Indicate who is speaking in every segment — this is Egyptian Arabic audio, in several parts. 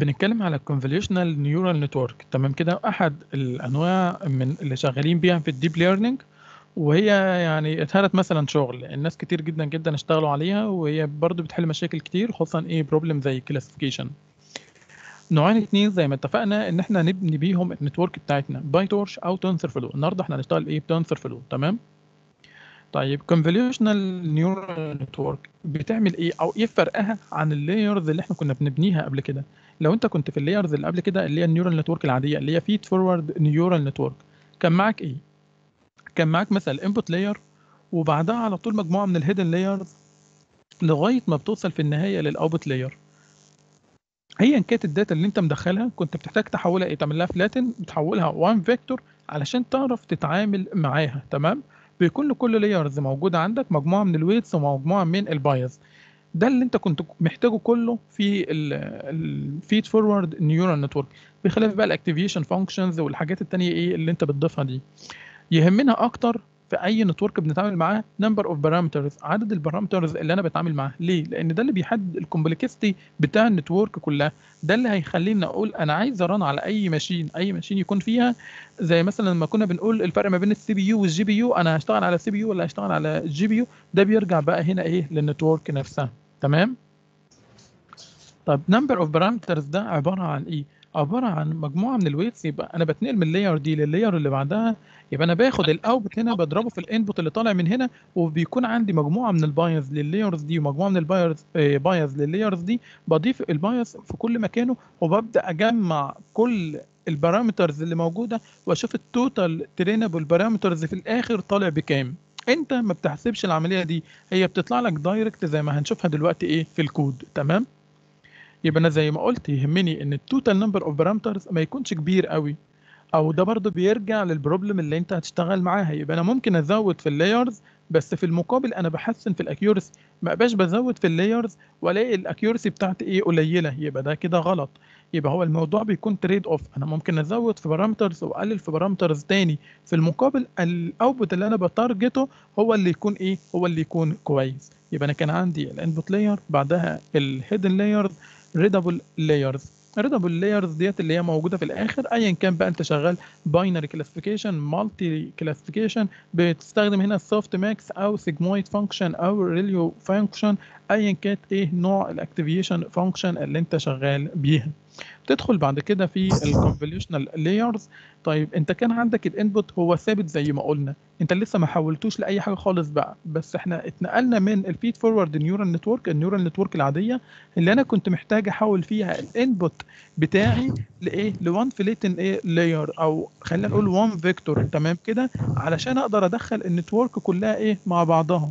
Speaker 1: بنتكلم على الconvolutional neural network تمام كده أحد الأنواع من اللي شغالين بيها في الdeep learning وهي يعني اتهرت مثلًا شغل، الناس كتير جدًا، جدًا اشتغلوا عليها وهي برضه بتحل مشاكل كتير خصوصًا إيه problem زي الclassification. نوعين اتنين زي ما اتفقنا إن إحنا نبني بيهم الnetwork بتاعتنا PyTorch أو TensorFlow النهارده إحنا هنشتغل إيه بTensorFlow تمام؟ طيب convolutional neural network بتعمل إيه أو إيه فرقها عن الlayers اللي إحنا كنا بنبنيها قبل كده؟ لو أنت كنت في الlayers اللي قبل كده اللي هي الneural network العادية اللي هي feed forward neural network كان معاك إيه؟ كان معاك مثلًا الinput layer وبعدها على طول مجموعة من الhidden layers لغاية ما بتوصل في النهاية للoutput layer. أيًا كانت الداتا اللي أنت مدخّلها كنت بتحتاج تحوّلها إيه، تعمل لها flatten بتحوّلها one vector علشان تعرف تتعامل معاها تمام؟ بيكون لكل layers موجودة عندك مجموعة من الweights ومجموعة من الbias ده اللي أنت كنت محتاجه كله في ال الfeed forward neural network بخلاف بقى الactivation functions والحاجات التانية إيه اللي أنت بتضيفها دي. يهمنا أكتر في أي network بنتعامل معاه number of parameters عدد البارامترز اللي أنا باتعامل معاها، ليه؟ لإن ده اللي بيحدد الcomplexity بتاع الnetwork كلها، ده اللي هيخلّيني أقول أنا عايز أrun على أي machine أي machine يكون فيها زي مثلًا لمّا كنا بنقول الفرق ما بين الCPU والGPU أنا هاشتغل على الCPU والّا هاشتغل على الGPU ده بيرجع بقى هنا إيه للnetwork نفسها تمام؟ طب number of parameters ده عبارة عن إيه؟ عبارة عن مجموعة من الweights يبقى أنا باتنقل من الlayer دي للlayer اللي بعدها يبقى أنا باخد الoutput هنا باضربه في الinput اللي طالع من هنا وبيكون عندي مجموعة من الbias للlayers دي ومجموعة من الbias آآ bias للlayers دي باضيف الbias في كل مكانه وبابدأ أجمّع كل الparameters اللي موجودة وأشوف الtotal trainable parameters في الآخر طالع بكام. أنت ما بتحسبش العملية دي هي بتطلع لك direct زي ما هنشوفها دلوقتي إيه في الكود تمام؟ يبقى أنا زي ما قُلت يهمني إن الtotal number of parameters ما يكونش كبير أوي، أو ده برضه بيرجع للproblem اللي أنت هتشتغل معاها، يبقى أنا ممكن أزوّد في الlayers بس في المقابل أنا باحسّن في الaccuracy ما ابقاش بازوّد في الlayers وألاقي الaccuracy بتاعتي إيه قليلة، يبقى ده كده غلط، يبقى هو الموضوع بيكون trade off أنا ممكن أزوّد في parameters وأقلل في parameters تاني، في المقابل الoutput اللي أنا باتارجته هو اللي يكون إيه، هو اللي يكون كويس، يبقى أنا كان عندي الinput layer بعدها الhidden layers readable layers readable layers ديّة اللي هي موجودة في الآخر أيًا كان بقى أنت شغال binary classification multi classification بتستخدم هنا softmax أو sigmoid function أو ReLU function أيًا كانت إيه نوع الactivation function اللي أنت شغال بيها. تدخل بعد كده في الconvolutional layers طيب أنت كان عندك الinput هو ثابت زي ما قُلنا، أنت لسه ما حوّلتوش لأي حاجة خالص بقى، بس إحنا اتنقلنا من الfeed forward neural network الneural network العادية اللي أنا كنت محتاج أحوّل فيها الinput بتاعي لإيه لone flatten إيه layer أو خلّينا نقول one vector تمام كده، علشان أقدر أدخّل الnetwork كلها إيه مع بعضها.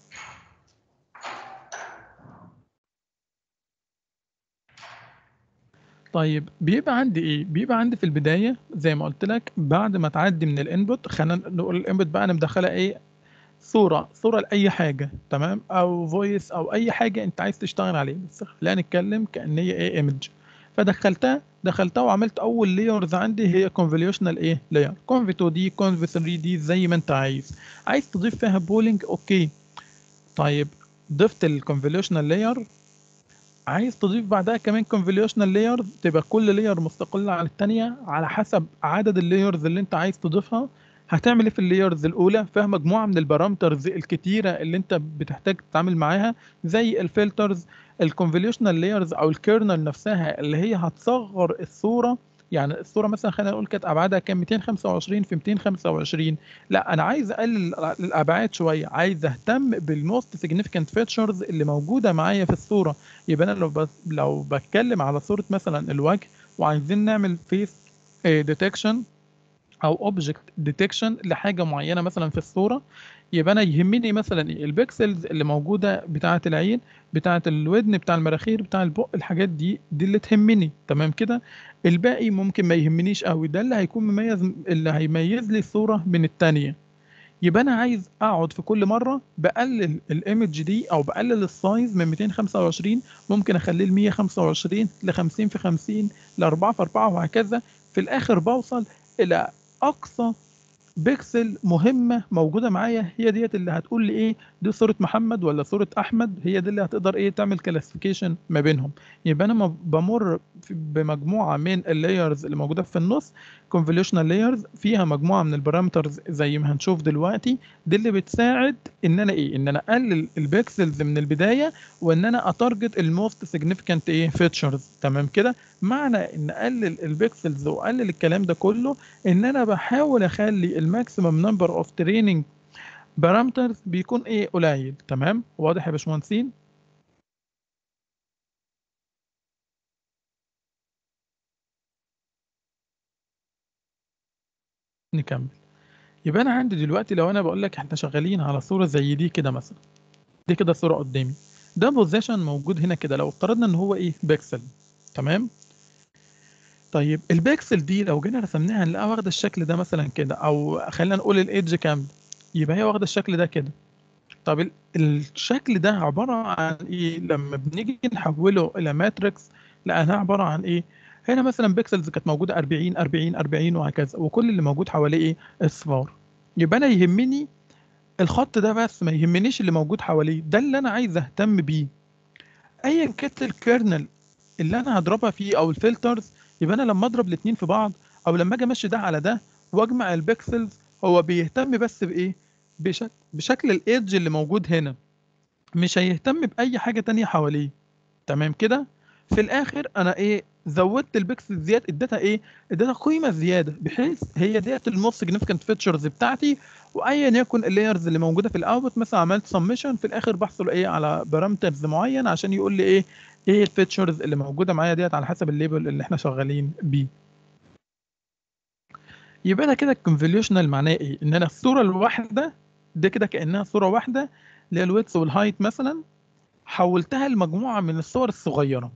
Speaker 1: طيب بيبقى عندي إيه، بيبقى عندي في البداية زي ما قُلت لك بعد ما تعدّي من الinput خلّينا نقول الinput بقى أنا مدخّلها إيه صورة، صورة لأي حاجة تمام، أو voice أو أي حاجة أنت عايز تشتغل عليها، بس خلّينا نتكلم كإن هي إيه image فدخّلتها دخلتها وعملت أول layers عندي هي convolutional إيه layer conv 2D conv 3D زي ما أنت عايز، عايز تضيف فيها polling أوكي، طيب ضِفت الconvolutional layer عايز تضيف بعدها كمان convolutional layer تبقى كل layer مستقلة عن التانية على حسب عدد الlayers اللي أنت عايز تضيفها، هتعمل إيه في الlayers الأولى فيها مجموعة من الparameters الكتيرة اللي أنت بتحتاج تتعامل معاها زي الfilters الconvolutional layers أو الkernel نفسها اللي هي هتصغّر الصورة، يعني الصورة مثلًا خلّينا نقول كانت أبعادها كام 225 في 225 لأ أنا عايز أقلل الأبعاد شوية، عايز أهتم بالmost significant features اللي موجودة معايا في الصورة، يبقى أنا لو ب لو باتكلم على صورة مثلًا الوجه وعايزين نعمل face آآ detection أو object detection لحاجة معيّنة مثلًا في الصورة، يبقى أنا يهمني مثلًا إيه الpixels اللي موجودة بتاعة العين، بتاعة الودن، بتاع المناخير، بتاع البُق، الحاجات دي، دي اللي تهمني تمام كده، الباقي ممكن ما يهمنيش أوي، ده اللي هيكون مميز اللي هيميز لي الصورة من التانية، يبقى أنا عايز أقعد في كل مرّة باقلل الimage دي أو باقلل الsize من 225 ممكن أخلّيه ل125 ل50 في 50 ل4 في 4 وهكذا، في الآخر باوصل إلى أقصى بيكسل مهمه موجوده معايا هي ديت اللي هتقول لي ايه دي صوره محمد ولا صوره احمد هي دي اللي هتقدر ايه تعمل كلاسيفيكيشن ما بينهم يبقى انا م- بمر في- بمجموعه من اللايرز اللي موجوده في النص convolutional layers فيها مجموعه من البارامترز زي ما هنشوف دلوقتي دي اللي بتساعد ان انا ايه ان انا اقلل البيكسلز من البدايه وان انا اتارجت الموست سيجنيفيكانت ايه فيتشرز تمام كده معنى ان اقلل البيكسلز واقلل الكلام ده كله ان انا بحاول اخلي الماكسيمم نمبر اوف تريننج بارامترز بيكون ايه قليل تمام واضح يا باشمهندسين نكمل يبقى انا عندي دلوقتي لو انا بقول لك احنا شغالين على صوره زي دي كده مثلا دي كده صوره قدامي ده بوزيشن موجود هنا كده لو افترضنا ان هو ايه بيكسل تمام طيب البيكسل دي لو جينا رسمناها هنلاقيها واخده الشكل ده مثلا كده او خلينا نقول الايدج كامل يبقى هي واخده الشكل ده كده طب ال- الشكل ده عباره عن ايه لما بنيجي نحوله الى ماتريكس لقيناها عباره عن ايه هنا مثلا بيكسلز كانت موجوده 40 40 40 وهكذا وكل اللي موجود حواليه ايه اصفار يبقى انا يهمني الخط ده بس ما يهمنيش اللي موجود حواليه ده اللي انا عايز اهتم بيه ايا كانت الكيرنل اللي انا هضربها فيه او الفلترز يبقى انا لما اضرب الاثنين في بعض او لما اجي امشي ده على ده واجمع البكسلز هو بيهتم بس بايه بشكل بشكل الايدج اللي موجود هنا مش هيهتم باي حاجه تانية حواليه تمام كده في الاخر انا ايه زودت البكسل زياده اديتها ايه اديتها قيمه زياده بحيث هي ديت الموست سيجنيفيكانت فيتشرز بتاعتي وايا يكن اللايرز اللي موجوده في الاوتبوت مثلا عملت سمشن في الاخر بحصل ايه على بارامترز معين عشان يقول لي ايه ايه الفيتشرز اللي موجوده معايا ديت على حسب الليبل اللي احنا شغالين بيه يبقى انا كده الكونفوليوشنال معناه ايه ان انا الصوره الواحده دي كده كانها صوره واحده اللي هي الويدث والهايت مثلا حولتها لمجموعه من الصور الصغيره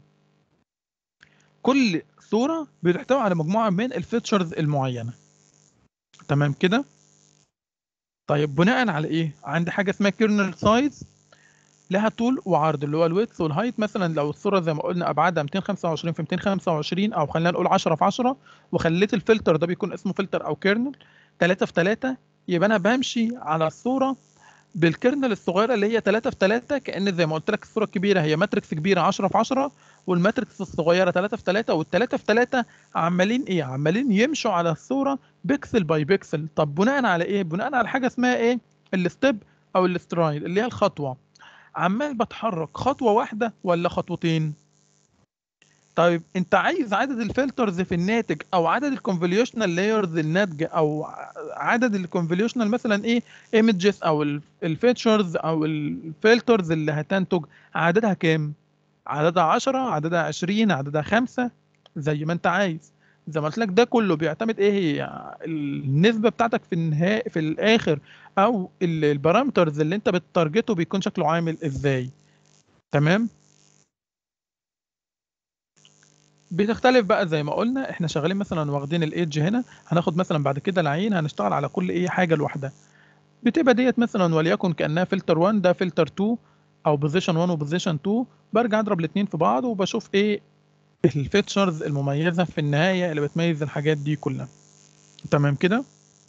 Speaker 1: كل صوره بتحتوي على مجموعه من الفيتشرز المعينه تمام كده طيب بناء على ايه عندي حاجه اسمها كيرنل سايز لها طول وعرض اللي هو الويدث والهايت مثلا لو الصوره زي ما قلنا ابعادها 225 في 225 او خلينا نقول 10 في 10 وخليت الفلتر ده بيكون اسمه فلتر او كيرنل 3 في 3 يبقى انا بمشي على الصوره بالكيرنل الصغيره اللي هي 3 في 3 كان زي ما قلت لك الصوره الكبيره هي ماتريكس كبيره 10 في 10 والماتريكس الصغيره 3 في 3 وال3 في 3 عمالين ايه عمالين يمشوا على الصوره بيكسل باي بيكسل طب بناء على ايه بناء على حاجه اسمها ايه الستيب او السترايد اللي هي الخطوه عمال بتحرك خطوه واحده ولا خطوتين طيب انت عايز عدد الفلترز في الناتج او عدد الكونفوليوشنال لايرز الناتجه او عدد الكونفوليوشنال مثلا ايه ايمجز او الفيتشرز او الفلترز اللي هتنتج عددها كام عددها 10 عددها 20 عددها 5 زي ما انت عايز زي ما قلت لك ده كله بيعتمد ايه هي النسبه بتاعتك في النهايه في الاخر او البارامترز اللي انت بتارجته بيكون شكله عامل ازاي تمام بتختلف بقى زي ما قلنا احنا شغالين مثلا واخدين الايدج هنا هناخد مثلا بعد كده العين هنشتغل على كل ايه حاجه لوحدها بتبقى ديت مثلا وليكن كانها فلتر 1 ده فلتر 2 او بوزيشن 1 وبوزيشن 2 برجع اضرب الاثنين في بعض وبشوف ايه الفيتشرز المميزه في النهايه اللي بتميز الحاجات دي كلها تمام كده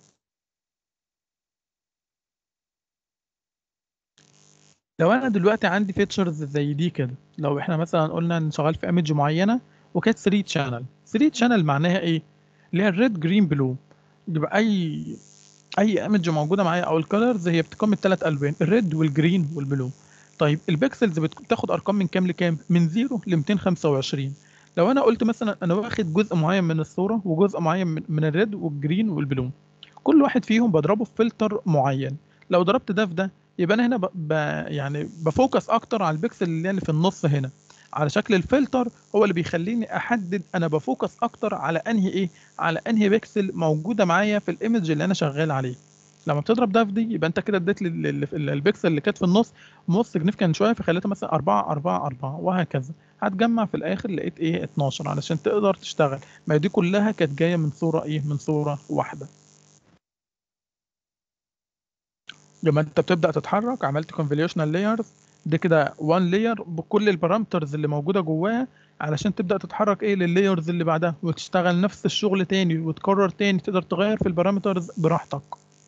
Speaker 1: لو انا دلوقتي عندي فيتشرز زي دي كده لو احنا مثلا قلنا ان شغال في ايمج معينه وكانت 3 شانل 3 شانل معناها ايه اللي هي الريد جرين بلو يبقى اي اي ايمج موجوده معايا او الكالرز هي بتكون من ثلاث الوان الريد والجرين والبلو طيب البكسلز بتاخد ارقام من كام لكام من 0 ل 225 لو انا قلت مثلا انا واخد جزء معين من الصوره وجزء معين من, من الريد والجرين والبلو كل واحد فيهم بضربه في فلتر معين لو ضربت ده في ده يبقى انا هنا ب... ب... يعني بفوكس اكتر على البكسل اللي, اللي في النص هنا على شكل الفلتر هو اللي بيخليني احدد انا بفوكس اكتر على انهي ايه على انهي بكسل موجوده معايا في الايمج اللي انا شغال عليه لما بتضرب ده في دي يبقى انت كده اديت البكسل اللي كانت في النص موست سيجنيفيكانت شويه فخليتها مثلا 4 4 4 وهكذا هتجمع في الاخر لقيت ايه 12 علشان تقدر تشتغل ما دي كلها كانت جايه من صوره ايه من صوره واحده لما انت بتبدا تتحرك عملت convolutional layers ده كده وان لاير بكل البارامترز اللي موجوده جواها علشان تبدا تتحرك ايه لللايرز اللي بعدها وتشتغل نفس الشغل تاني وتكرر تاني تقدر تغير في البارامترز براحتك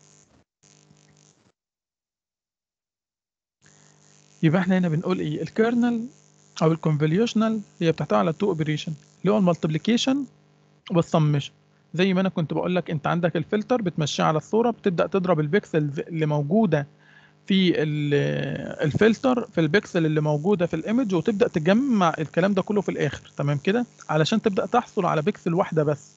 Speaker 1: يبقى احنا هنا بنقول ايه الكيرنل او الكونفوليوشنال هي بتحتوي على تو اوبريشن اللي هو المالتيبليكيشن والسمشن زي ما انا كنت بقول لك انت عندك الفلتر بتمشيه على الصوره بتبدا تضرب البيكسلز اللي موجوده في الفلتر في البيكسل اللي موجوده في الايمج وتبدا تجمع الكلام ده كله في الاخر تمام كده علشان تبدا تحصل على بيكسل واحده بس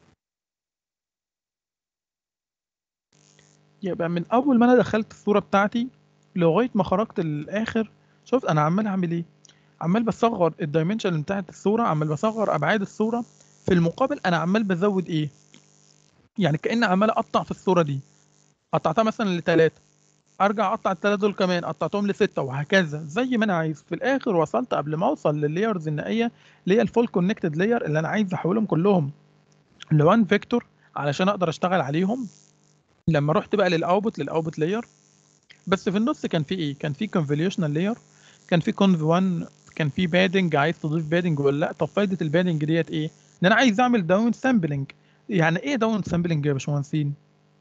Speaker 1: يبقى من اول ما انا دخلت الصوره بتاعتي لغايه ما خرجت للاخر شفت انا عمال اعمل ايه عمال بصغر الدايمنشن بتاعت الصوره عمال بصغر ابعاد الصوره في المقابل انا عمال بزود ايه يعني كاني عمال اقطع في الصوره دي قطعتها مثلا لثلاثه ارجع اقطع الثلاثه دول كمان قطعتهم لسته وهكذا زي ما انا عايز في الاخر وصلت قبل ما اوصل لللايرز النهائيه اللي هي الفول كونكتد لاير اللي انا عايز احولهم كلهم لوان فيكتور علشان اقدر اشتغل عليهم لما رحت بقى للاوتبوت للاوتبوت لاير بس في النص كان في ايه كان في كونفوليوشنال لاير كان في كونف 1 كان في بادنج عايز تضيف بادنج ولا لا طب فايده البادنج ديت ايه ان انا عايز اعمل داون سامبلنج يعني ايه داون سامبلنج يا باشمهندسين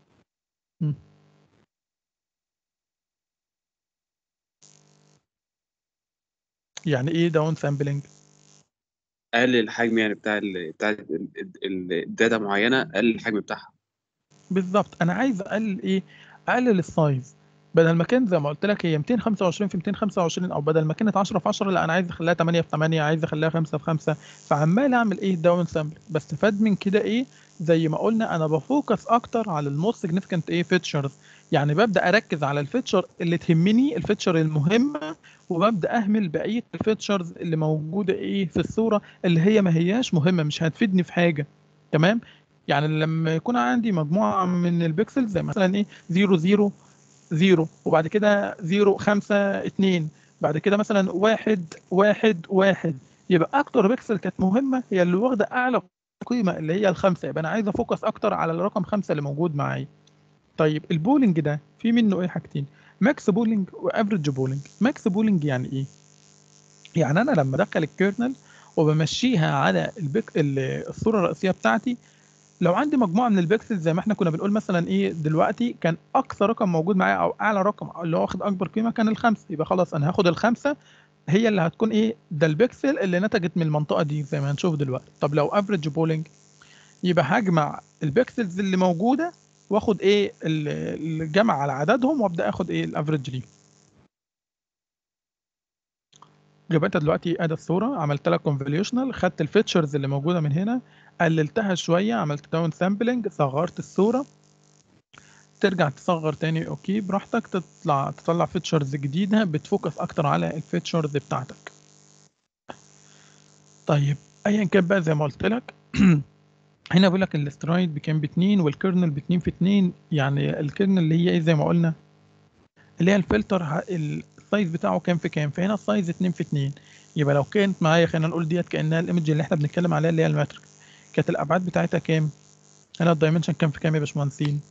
Speaker 1: يعني ايه داون سامبلنج
Speaker 2: قلل الحجم يعني بتاع ال بتاع الداتا معينه قلل الحجم بتاعها
Speaker 1: بالظبط انا عايز اقلل ايه اقلل السايز بدل ما كان زي ما قلت لك هي 225 في 225 او بدل ما كانت 10 في 10 لا انا عايز اخليها 8 في 8 عايز اخليها 5 في 5 فعمال اعمل ايه داون سامبل بستفاد من كده ايه زي ما قلنا انا بفوكس اكتر على الموست سيجنيفيكانت ايه فيتشرز يعني ببدا اركز على الفيتشر اللي تهمني الفيتشر المهمه وببدا اهمل بقيه الفيتشرز اللي موجوده ايه في الصوره اللي هي ما هياش مهمه مش هتفيدني في حاجه تمام يعني لما يكون عندي مجموعه من البيكسلز زي مثلا ايه 0 0 0 وبعد كده 0 5 2 بعد كده مثلا 1 1 1 يبقى اكتر بيكسل كانت مهمه هي اللي واخده اعلى قيمه اللي هي الخمسه يبقى انا عايز افوكس اكتر على الرقم خمسه اللي موجود معايا طيب البولينج ده في منه ايه حاجتين ماكس بولينج وافريج بولينج ماكس بولينج يعني ايه يعني انا لما ادخل الكيرنل وبمشيها على البيك الصوره الرئيسيه بتاعتي لو عندي مجموعه من البيكسلز زي ما احنا كنا بنقول مثلا ايه دلوقتي كان اقصى رقم موجود معايا او اعلى رقم اللي هو واخد اكبر قيمه كان الخمسه يبقى خلاص انا هاخد الخمسه هي اللي هتكون ايه ده البيكسل اللي نتجت من المنطقه دي زي ما هنشوف دلوقتي طب لو افريج بولينج يبقى هجمع البيكسلز اللي موجوده واخد ايه الجمع على عددهم وابدا اخد ايه الافريج ليه يبقى انت دلوقتي ادي الصوره عملت لها كونفوليوشنال خدت الفيتشرز اللي موجوده من هنا قللتها شويه عملت داون سامبلنج صغرت الصوره ترجع تصغر تاني اوكي براحتك تطلع تطلع فيتشرز جديده بتفوكس اكتر على الفيتشرز بتاعتك طيب ايا كان بقى زي ما قلت لك هنا بيقول لك الاسترايد بكام باتنين والكيرنل باتنين في اتنين يعني الكيرنل اللي هي ايه زي ما قلنا اللي هي الفلتر السايز بتاعه كام في كام فهنا السايز 2 في 2 يبقى لو كانت معايا خلينا نقول ديت كانها الايمج اللي احنا بنتكلم عليها اللي هي الماتريكس كانت الابعاد بتاعتها كام هنا الدايمنشن كام في كام يا باشمهندسين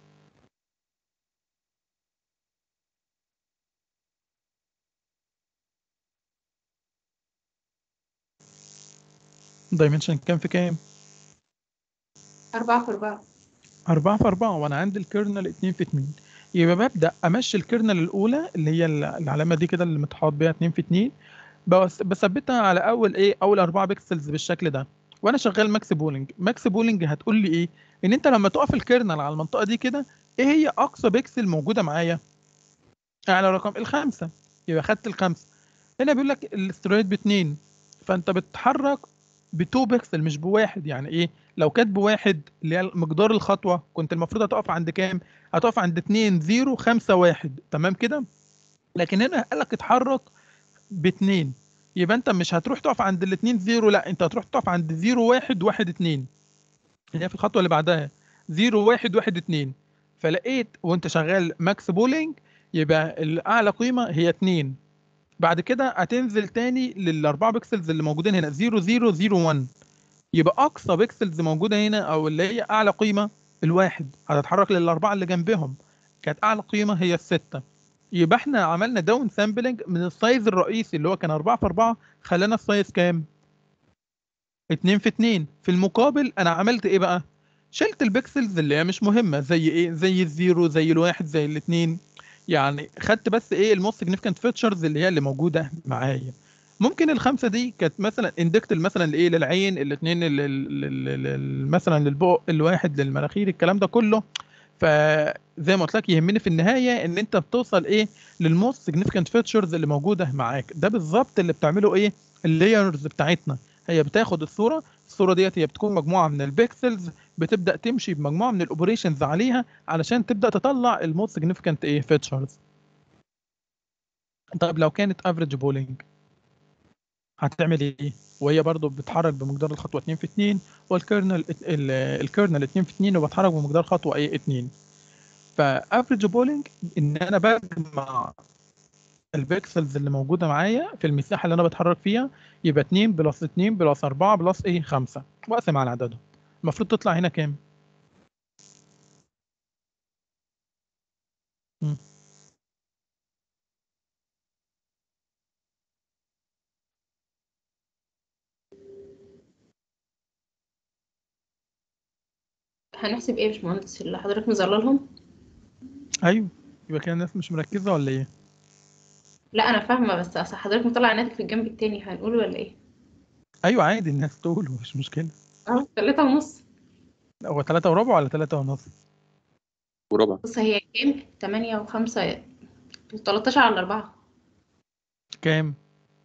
Speaker 1: دايمنشن كام في كام
Speaker 3: أربعة في أربعة
Speaker 1: 4 في 4 وانا عندي الكيرنل 2 في 2 يبقى ببدا امشي الكيرنل الاولى اللي هي العلامه دي كده اللي متحوط بيها 2 في 2 بس بثبتها على اول ايه اول 4 بكسلز بالشكل ده وانا شغال ماكس بولينج ماكس بولينج هتقول لي ايه ان انت لما تقف الكيرنل على المنطقه دي كده ايه هي اقصى بكسل موجوده معايا اعلى رقم الخمسه يبقى خدت الخمسه هنا بيقول لك الاسترويد باتنين فانت بتتحرك ب2 بكسل مش بواحد يعني ايه لو كانت بواحد اللي هي مقدار الخطوه كنت المفروض هتقف عند كام هتقف عند 2 0 5 1 تمام كده لكن هنا قال لك اتحرك باتنين يبقى انت مش هتروح تقف عند الاثنين 0 لا انت هتروح تقف عند 0 1 1 2 اللي هي في الخطوه اللي بعدها 0 1 1 2 فلقيت وانت شغال ماكس بولينج يبقى الاعلى قيمه هي 2 بعد كده هتنزل تاني للاربعه بكسلز اللي موجودين هنا 0 0 0 1 يبقى اقصى بكسلز موجوده هنا او اللي هي اعلى قيمه الواحد هتتحرك للاربعه اللي جنبهم كانت اعلى قيمه هي السته يبقى احنا عملنا داون سامبلنج من السايز الرئيسي اللي هو كان 4 في 4 خلانا السايز كام 2 في 2 في المقابل انا عملت ايه بقى شلت البكسلز اللي هي مش مهمه زي ايه زي الزيرو زي الواحد زي الاثنين يعني خدت بس ايه الموست سيجنيفيكانت فيتشرز اللي هي اللي موجوده معايا ممكن الخمسه دي كانت مثلا اندكت مثلا لايه للعين الاثنين مثلا للبق الواحد للمناخير الكلام ده كله فزي ما قلت لك يهمني في النهايه ان انت بتوصل ايه للموست سيجنيفيكانت فيتشرز اللي موجوده معاك ده بالظبط اللي بتعمله ايه اللايرز بتاعتنا هي بتاخد الصوره الصوره ديت هي بتكون مجموعه من البيكسلز بتبدا تمشي بمجموعه من الاوبريشنز عليها علشان تبدا تطلع الموست سيجنيفيكانت ايه فيتشرز طيب لو كانت افريج بولينج هتعمل ايه وهي برضو بتتحرك بمقدار الخطوه 2 في 2 والكيرنل الكيرنل 2 في 2 وبتحرك بمقدار خطوه ايه 2 فافريج بولينج ان انا بجمع البيكسلز اللي موجوده معايا في المساحه اللي انا بتحرك فيها يبقى 2 بلس 2 بلس 4 بلس ايه 5 واقسم على عددهم المفروض تطلع هنا كام؟ مم.
Speaker 3: هنحسب ايه يا باشمهندس اللي حضرتك مظللهم
Speaker 1: ايوه يبقى كده الناس مش مركزه ولا ايه؟
Speaker 3: لا انا فاهمه بس اصل حضرتك مطلع الناتج في الجنب التاني هنقول ولا ايه
Speaker 1: ايوه عادي الناس تقول مش مشكله
Speaker 3: اه تلاتة ونص
Speaker 1: هو 3 وربع ولا 3 ونص؟
Speaker 2: وربع
Speaker 3: بص هي كام تمانية وخمسة تلاتاشر على أربعة
Speaker 1: كام؟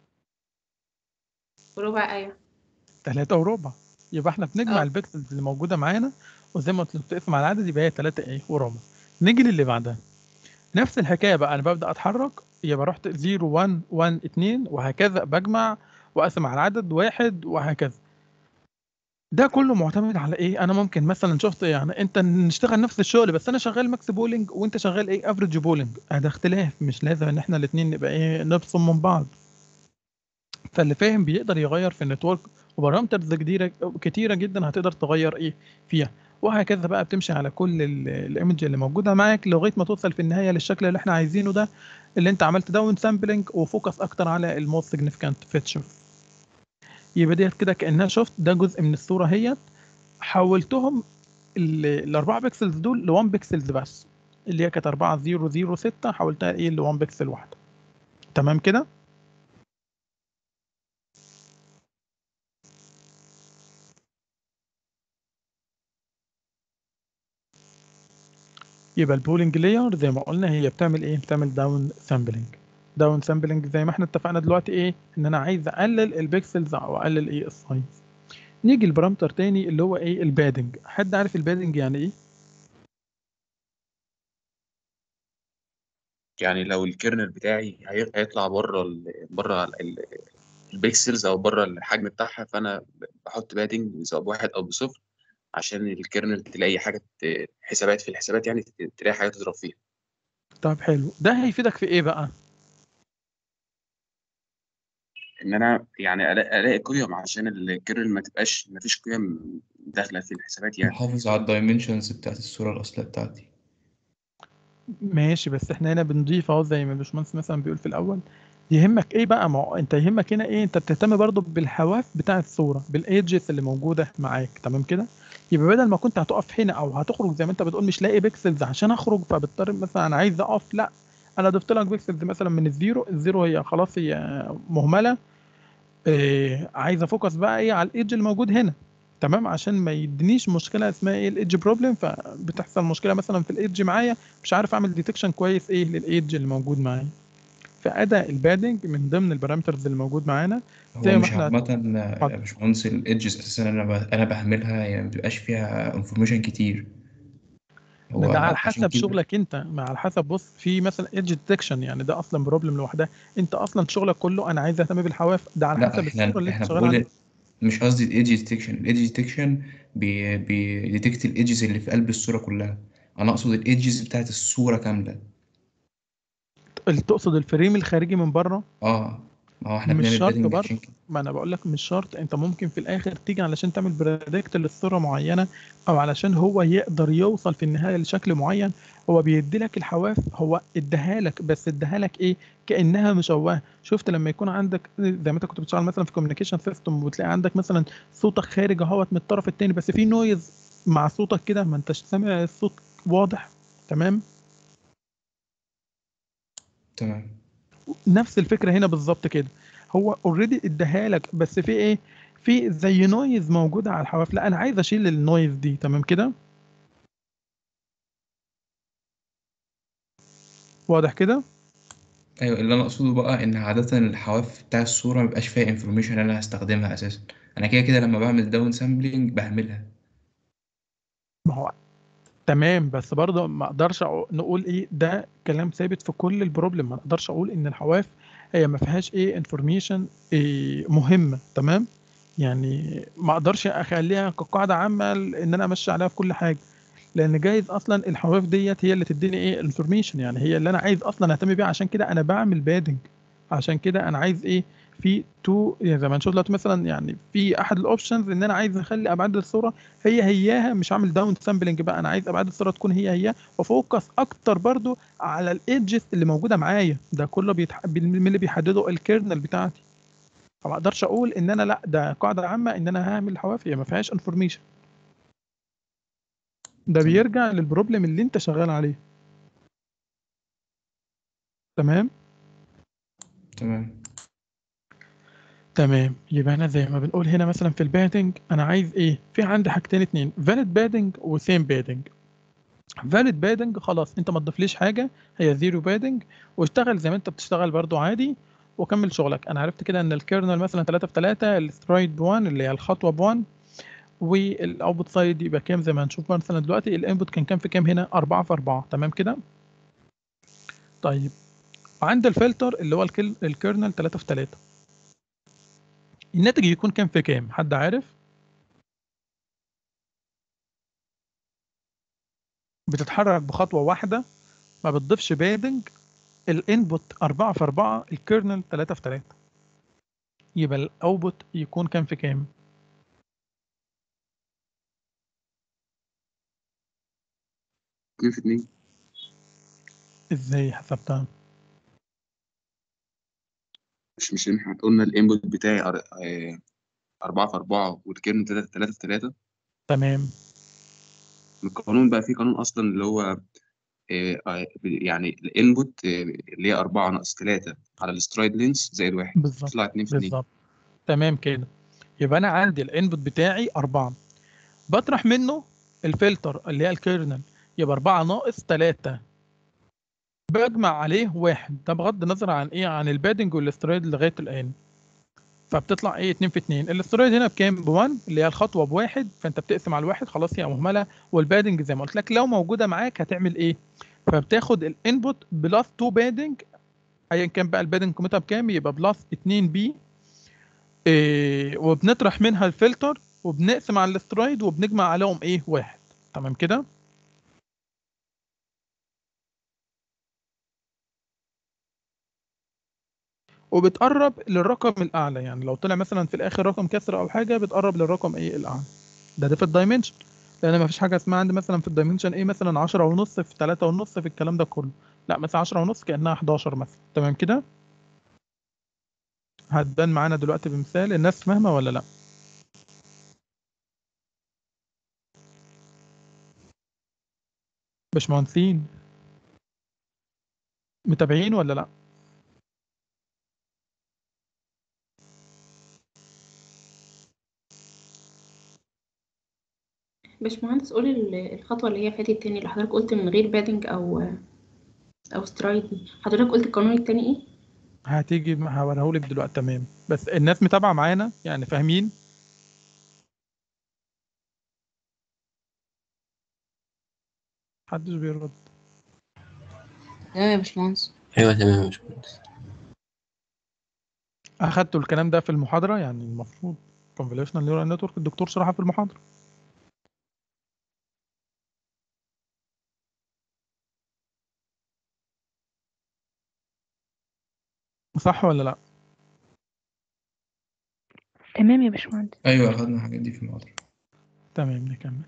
Speaker 3: وربع أيوة
Speaker 1: 3 وربع يبقى احنا بنجمع
Speaker 3: اه.
Speaker 1: البيكسلز اللي موجوده معانا وزي ما قلت لك بتقسم على العدد يبقى هي 3 ايه وربع نيجي للي بعدها نفس الحكايه بقى انا ببدا اتحرك يبقى رحت 0 1 1 2 وهكذا بجمع واقسم على العدد واحد وهكذا ده كله معتمد على ايه انا ممكن مثلا شفت يعني انت نشتغل نفس الشغل بس انا شغال ماكس بولينج وانت شغال ايه افريج بولينج ده اختلاف مش لازم ان احنا الاثنين نبقى ايه نبصم من بعض فاللي فاهم بيقدر يغير في النتورك وبارامترز كتيره كتيره جدا هتقدر تغير ايه فيها وهكذا بقى بتمشي على كل الايمج اللي موجوده معاك لغايه ما توصل في النهايه للشكل اللي احنا عايزينه ده اللي انت عملت داون سامبلنج وفوكس اكتر على الموست سيجنيفيكانت فيتشر يبقى ديت كده كانها شفت ده جزء من الصوره هيت حولتهم ال- الاربعه بيكسلز دول ل 1 بيكسلز بس اللي هي كانت 4 0 0 6 حولتها ايه ل 1 بيكسل واحده تمام كده يبقى البولينج لاير زي ما قلنا هي بتعمل ايه بتعمل داون سامبلنج داون سامبلنج زي ما احنا اتفقنا دلوقتي ايه ان انا عايز اقلل البيكسلز او اقلل ايه السايز نيجي لبارامتر تاني اللي هو ايه البادنج حد عارف البادنج يعني ايه
Speaker 2: يعني لو الكيرنل بتاعي هي- هيطلع بره ال بره ال- البيكسلز او بره الحجم بتاعها فانا بحط بادنج سواء بواحد او بصفر عشان الكيرنل تلاقي حاجه ت- حسابات في الحسابات يعني ت- تلاقي حاجه تضرب فيها
Speaker 1: طب حلو ده هيفيدك في ايه بقى
Speaker 2: ان انا يعني الاقي ألاقي قيم عشان الكيرنل ما تبقاش ما فيش قيم داخله في الحسابات يعني
Speaker 4: محافظ على الدايمنشنز بتاعت الصورة الأصلية بتاعتي
Speaker 1: ماشي بس احنا هنا بنضيف اهو زي ما الباشمهندس مثلا بيقول في الاول يهمك ايه بقى ما هو انت يهمك هنا ايه انت بتهتم برضو بالحواف بتاع الصوره بالايدجز اللي موجوده معاك تمام كده يبقى بدل ما كنت هتقف هنا او هتخرج زي ما انت بتقول مش لاقي بيكسلز عشان اخرج فبضطر مثلا انا عايز اقف لا انا ضفت لك بيكسلز مثلا من الزيرو الزيرو هي خلاص هي مهمله إيه عايز افوكس بقى ايه على الايدج اللي موجود هنا تمام عشان ما يدينيش مشكله اسمها ايه الايدج بروبلم فبتحصل مشكله مثلا في الايدج معايا مش عارف اعمل ديتكشن كويس ايه للايدج اللي موجود معايا فاداء البادنج من ضمن البارامترز اللي موجود معانا زي
Speaker 4: هو
Speaker 1: ما
Speaker 4: مش
Speaker 1: احنا-
Speaker 4: عامة
Speaker 1: اتفضل.
Speaker 4: يا باشمهندس الإيدجز أساسا أنا ب... أنا بعملها يعني مبيبقاش فيها انفورميشن كتير هو
Speaker 1: ده على
Speaker 4: عشان
Speaker 1: حسب
Speaker 4: كده-
Speaker 1: شغلك انت ما على حسب بص في مثلا ايدج ديتكشن يعني ده اصلا بروبلم لوحدها انت اصلا شغلك كله انا عايز اهتم بالحواف ده على
Speaker 4: لا
Speaker 1: حسب الصوره
Speaker 4: احنا
Speaker 1: اللي
Speaker 4: احنا
Speaker 1: انت شغال عليها
Speaker 4: بنقول مش قصدي الايدج ديتكشن الايدج ديتكشن بي بيديتكت الايدجز اللي في قلب الصورة كلها انا اقصد الايدجز بتاعت الصورة كاملة
Speaker 1: اللي تقصد الفريم الخارجي من بره
Speaker 4: اه ما هو احنا
Speaker 1: مش
Speaker 4: بنعمل
Speaker 1: شرط
Speaker 4: بادنج
Speaker 1: برضه
Speaker 4: عشان كده
Speaker 1: ما انا بقول لك مش شرط انت ممكن في الاخر تيجي علشان تعمل بريدكت للصوره معينه او علشان هو يقدر يوصل في النهايه لشكل معين هو بيدي لك الحواف هو اداها لك بس اداها لك ايه كانها مشوهه شفت لما يكون عندك زي ما انت كنت بتشتغل مثلا في كوميونيكيشن سيستم وتلاقي عندك مثلا صوتك خارج اهوت من الطرف التاني بس في نويز مع صوتك كده ما انتش سامع الصوت واضح تمام
Speaker 4: تمام
Speaker 1: نفس الفكره هنا بالظبط كده هو اوريدي اداها لك بس في ايه في زي نويز موجوده على الحواف لا انا عايز اشيل النويز دي تمام كده واضح كده
Speaker 4: ايوه اللي انا اقصده بقى ان عادة الحواف بتاع الصورة مبيبقاش فيها انفورميشن انا هستخدمها اساسا انا كده كده لما بعمل داون سامبلينج بعملها
Speaker 1: ما هو تمام بس برضه ما اقدرش أقو- نقول ايه ده كلام ثابت في كل البروبلم ما اقدرش اقول ان الحواف هي ما فيهاش ايه انفورميشن إيه مهمه تمام يعني ما اقدرش اخليها كقاعده عامه ان انا امشي عليها في كل حاجه لان جايز اصلا الحواف ديت هي اللي تديني ايه انفورميشن يعني هي اللي انا عايز اصلا اهتم بيها عشان كده انا بعمل بادنج عشان كده انا عايز ايه في تو يعني زي ما نشوف دلوقتي مثلا يعني في احد الاوبشنز ان انا عايز اخلي ابعاد الصوره هي هياها مش عامل داون سامبلنج بقى انا عايز ابعاد الصوره تكون هي هي وفوكس اكتر برضو على الايدجز اللي موجوده معايا ده كله بيتح... من اللي بيحدده الكيرنل بتاعتي فما اقدرش اقول ان انا لا ده قاعده عامه ان انا هعمل حواف هي ما فيهاش انفورميشن ده
Speaker 4: تمام.
Speaker 1: بيرجع للبروبلم اللي انت شغال عليه تمام
Speaker 4: تمام
Speaker 1: تمام يبقى انا زي ما بنقول هنا مثلا في البادنج انا عايز ايه في عندي حاجتين اتنين فاليد بادنج وسيم بادنج فاليد بادنج خلاص انت ما تضيفليش حاجه هي زيرو بادنج واشتغل زي ما انت بتشتغل برضو عادي وكمل شغلك انا عرفت كده ان الكيرنل مثلا 3 في 3 السترايد ب 1 اللي هي الخطوه ب 1 والاوتبوت سايد يبقى كام زي ما هنشوف مثلا دلوقتي الانبوت كان كام في كام هنا 4 في 4 تمام كده طيب عند الفلتر اللي هو الكل- الكيرنل 3 في 3 الناتج يكون كام في كام حد عارف بتتحرك بخطوه واحده ما بتضيفش بادنج الانبوت 4 في 4 الكيرنل 3 في 3 يبقى الاوتبوت يكون كام في كام
Speaker 2: اتنين في اتنين
Speaker 1: ازاي حسبتها
Speaker 2: مش مش احنا قلنا الانبوت بتاعي أر- آه، أربعة في أربعة والكيرن تلاتة تلاتة في تلاتة
Speaker 1: تمام
Speaker 2: القانون بقى فيه قانون أصلا اللي هو آه، آه، يعني الانبوت آه، اللي هي أربعة ناقص تلاتة على السترايد لينس زائد واحد
Speaker 1: بالظبط
Speaker 2: تطلع اتنين في اتنين
Speaker 1: بالظبط تمام كده يبقى انا عندي الانبوت بتاعي 4 بطرح منه الفلتر اللي هي الكيرنل يبقى 4 ناقص 3 بجمع عليه واحد ده بغض النظر عن ايه عن البادنج والاسترويد لغايه الان فبتطلع ايه 2 في 2 الاسترويد هنا بكام ب 1 اللي هي الخطوه بواحد فانت بتقسم على الواحد خلاص هي مهمله والبادنج زي ما قلت لك لو موجوده معاك هتعمل ايه فبتاخد الانبوت بلس 2 بادنج ايا كان بقى البادنج قيمتها بكام يبقى بلس 2 بي إيه وبنطرح منها الفلتر وبنقسم على الاسترويد وبنجمع عليهم ايه واحد تمام كده وبتقرب للرقم الاعلى يعني لو طلع مثلا في الاخر رقم كسر او حاجه بتقرب للرقم ايه الاعلى ده ده في الدايمنشن لان ما فيش حاجه اسمها عندي مثلا في الدايمنشن ايه مثلا 10 ونص في 3 ونص في الكلام ده كله لا مثلا 10 ونص كانها 11 مثلا تمام كده هتبان معانا دلوقتي بمثال الناس فاهمه ولا لا باشمهندسين متابعين ولا لا
Speaker 3: باشمهندس قولي ال- الخطوة اللي هي فاتت تاني اللي حضرتك قلت من غير بادنج أو أو سترايد حضرتك قلت القانون التاني إيه؟
Speaker 1: هتيجي هوريهولك دلوقتي تمام بس الناس متابعه معانا يعني فاهمين محدش بيرد
Speaker 5: تمام يا باشمهندس
Speaker 6: ايوه تمام يا باشمهندس
Speaker 1: اخدتوا الكلام ده في المحاضره يعني المفروض convolutional neural network الدكتور شرحها في المحاضره صح ولا لا
Speaker 6: تمام يا باشمهندس
Speaker 4: ايوه اخدنا الحاجات دي في المحاضرة
Speaker 1: تمام نكمل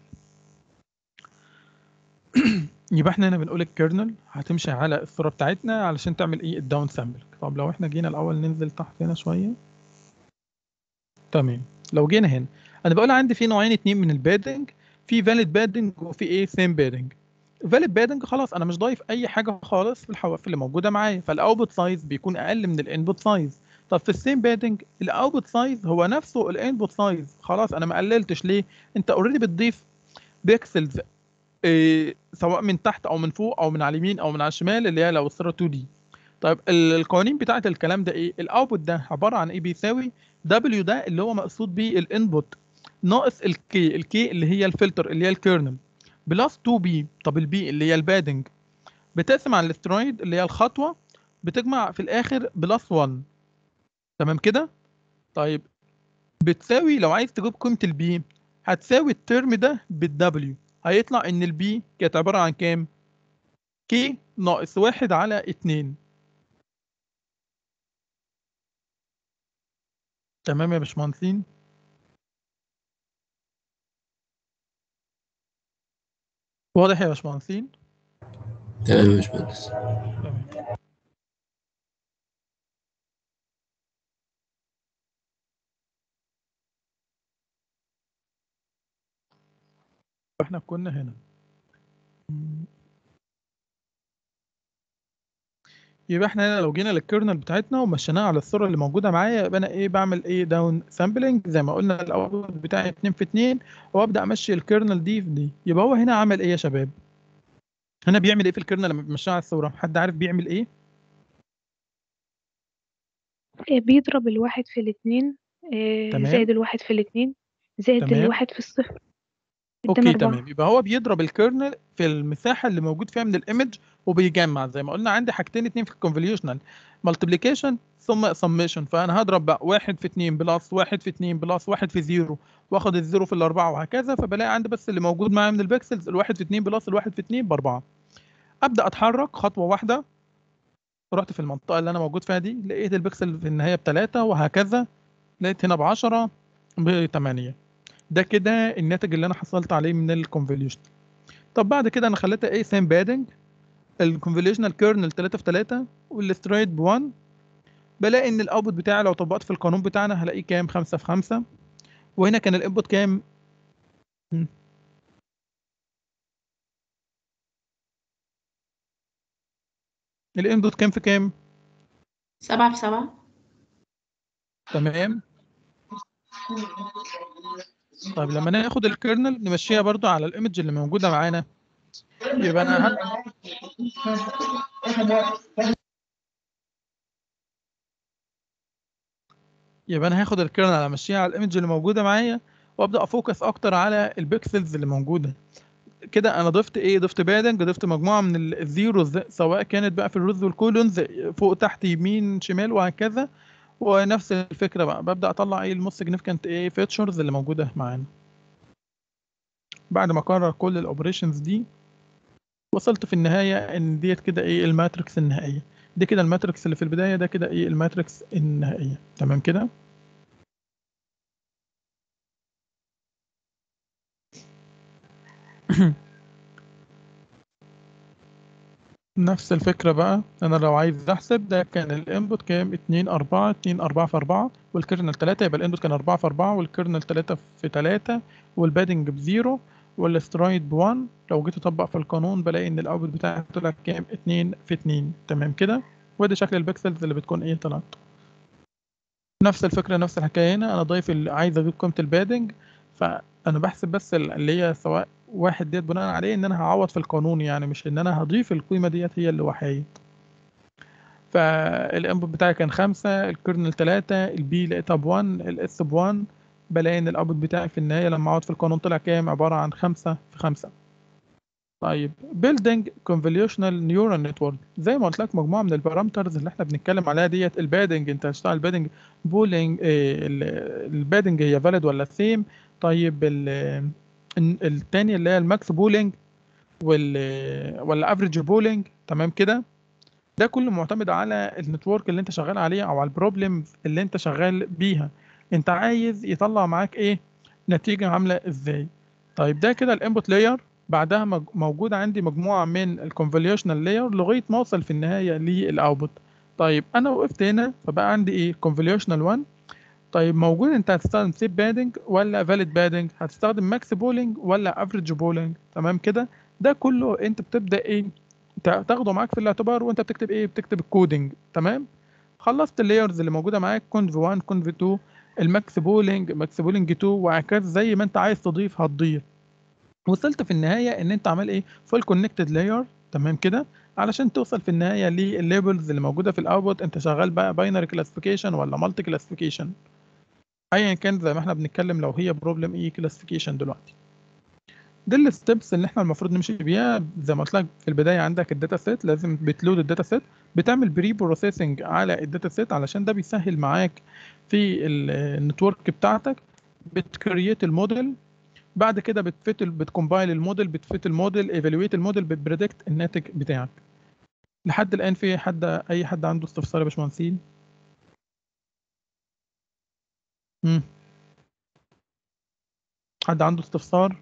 Speaker 1: يبقى احنا هنا بنقول الكيرنل هتمشي على الصورة بتاعتنا علشان تعمل ايه الداون سامبل طب لو احنا جينا الاول ننزل تحت هنا شوية تمام لو جينا هنا انا بقول عندي في نوعين اتنين من البادنج في فاليد بادنج وفي ايه سيم بادنج فاليد بادنج خلاص انا مش ضايف اي حاجه خالص في الحواف اللي موجوده معايا فالاوتبوت سايز بيكون اقل من الانبوت سايز طب في السيم بادنج الاوتبوت سايز هو نفسه الانبوت سايز خلاص انا ما قللتش ليه انت اوريدي بتضيف بيكسلز إيه سواء من تحت او من فوق او من على اليمين او من على الشمال اللي هي لو الصوره 2 دي طيب ال- القوانين بتاعه الكلام ده ايه الاوتبوت ده عباره عن ايه بيساوي دبليو ده اللي هو مقصود بيه الانبوت ناقص الكي الكي اللي هي الفلتر اللي هي الكيرنل بلس 2 بي طب البي اللي هي البادنج بتقسم على الاسترويد اللي هي الخطوه بتجمع في الاخر بلس 1 تمام كده طيب بتساوي لو عايز تجيب قيمه البي هتساوي الترم ده بالدبليو هيطلع ان البي كانت عباره عن كام كي ناقص واحد على اتنين تمام يا باشمهندسين واضح يا باشمهندسين
Speaker 7: تمام يا باشمهندس
Speaker 1: تمام احنا كنا هنا يبقى احنا هنا لو جينا للكيرنل بتاعتنا ومشيناها على الصوره اللي موجوده معايا يبقى انا ايه بعمل ايه داون سامبلنج زي ما قلنا الاول بتاعي 2 في 2 وابدا امشي الكيرنل دي في دي يبقى هو هنا عمل ايه يا شباب هنا بيعمل ايه في الكيرنل لما بيمشيها على الصوره حد عارف بيعمل ايه
Speaker 6: آه، بيضرب الواحد في الاتنين آه،
Speaker 1: تمام.
Speaker 6: زائد الواحد في الاتنين زائد
Speaker 1: تمام.
Speaker 6: الواحد في الصفر ادانا
Speaker 1: اوكي
Speaker 6: أربعة.
Speaker 1: تمام يبقى هو بيضرب الكيرنل في المساحه اللي موجود فيها من الايمج وبيجمع زي ما قلنا عندي حاجتين اتنين في الكونفوليوشنال مالتيبليكيشن ثم سميشن فانا هضرب بقى واحد في اتنين بلس واحد في اتنين بلس واحد في زيرو واخد الزيرو في الاربعه وهكذا فبلاقي عندي بس اللي موجود معايا من البكسلز الواحد في اتنين بلس الواحد في اتنين باربعه ابدا اتحرك خطوه واحده رحت في المنطقه اللي انا موجود فيها دي لقيت البكسل في النهايه بتلاتة وهكذا لقيت هنا بعشرة بتمانية ده كده الناتج اللي انا حصلت عليه من الكونفوليوشن طب بعد كده انا خليتها ايه سيم بادنج الكونفوليوشنال كيرنل 3 في 3 والسترايد ب 1 بلاقي ان الاوتبوت بتاعي لو طبقت في القانون بتاعنا هلاقيه كام 5 في 5 وهنا كان الانبوت كام مم. الانبوت كام في كام
Speaker 3: سبعة في سبعة
Speaker 1: تمام طيب لما ناخد الكيرنل نمشيها برضو على الايمج اللي موجوده معانا يبقى انا هل... يبقى انا هاخد الكيرنل امشيها على الايمج اللي موجوده معايا وابدا افوكس اكتر على البيكسلز اللي موجوده كده انا ضفت ايه ضفت بادنج ضفت مجموعه من ال- الزيروز سواء كانت بقى في الروز والكولونز فوق تحت يمين شمال وهكذا ونفس الفكره بقى ببدا اطلع ايه الموست سيجنيفيكانت ايه فيتشرز اللي موجوده معانا بعد ما اكرر كل الاوبريشنز دي وصلت في النهايه ان ديت كده ايه الماتريكس النهائيه دي كده الماتريكس اللي في البدايه ده كده ايه الماتريكس النهائيه تمام كده نفس الفكرة بقى أنا لو عايز أحسب ده كان الانبوت كام 2 4 2 4 في 4 والكيرنل 3 يبقى الانبوت كان 4 في 4 والكيرنل 3 في 3 والبادنج بزيرو والسترايد ب 1 لو جيت أطبق في القانون بلاقي إن الأوتبوت بتاعي طلع كام 2 في 2 تمام كده وادي شكل البكسلز اللي بتكون إيه طلعت نفس الفكرة نفس الحكاية هنا أنا ضايف ال- عايز أجيب قيمة البادنج فأنا بحسب بس ال- اللي هي سواء واحد ديت بناء عليه ان انا هعوض في القانون يعني مش ان انا هضيف القيمه ديت هي اللي وحايد فالانبوت بتاعي كان خمسة الكيرنل تلاتة البي لقيتها بوان الاس بوان بلاقي ان الاوتبوت بتاعي في النهايه لما اقعد في القانون طلع كام عباره عن خمسة في خمسة طيب building convolutional neural network زي ما قلت لك مجموعه من البارامترز اللي احنا بنتكلم عليها ديت البادنج انت هتشتغل بادنج بولينج البادنج هي فاليد ولا سيم طيب ال ال- التاني اللي هي الماكس بولينج وال ولا افريج بولينج تمام كده ده كله معتمد على النتورك اللي انت شغال عليه او على البروبلم اللي انت شغال بيها انت عايز يطلع معاك ايه نتيجه عامله ازاي طيب ده كده الانبوت لاير بعدها مج- موجود عندي مجموعه من الكونفوليوشنال لاير لغايه ما اوصل في النهايه للاوتبوت طيب انا وقفت هنا فبقى عندي ايه كونفوليوشنال 1 طيب موجود انت هتستخدم سيب بادنج ولا فاليد بادنج هتستخدم ماكس بولينج ولا افريج بولينج تمام كده ده كله انت بتبدا ايه تا- تاخده معاك في الاعتبار وانت بتكتب ايه بتكتب الكودينج تمام خلصت اللايرز اللي موجوده معاك كونف 1 كونف 2 الماكس بولينج ماكس بولينج 2 وهكذا زي ما انت عايز تضيف هتضيف وصلت في النهايه ان انت عمل ايه فول كونكتد لاير تمام كده علشان توصل في النهايه للليبلز اللي موجوده في الاوتبوت انت شغال بقى باينري كلاسيفيكيشن ولا مالتي كلاسيفيكيشن ايا كان زي ما احنا بنتكلم لو هي بروبلم ايه كلاسيفيكيشن دلوقتي دي الستبس اللي احنا المفروض نمشي بيها زي ما قلت لك في البدايه عندك الداتا سيت لازم بتلود الداتا سيت بتعمل بري بروسيسنج على الداتا سيت علشان ده بيسهل معاك في النتورك بتاعتك بتكريت الموديل بعد كده بتفت بتكومبايل الموديل بتفت الموديل ايفالويت الموديل بتبريدكت الناتج بتاعك لحد الان في حد اي حد عنده استفسار يا باشمهندسين مم. حد عنده استفسار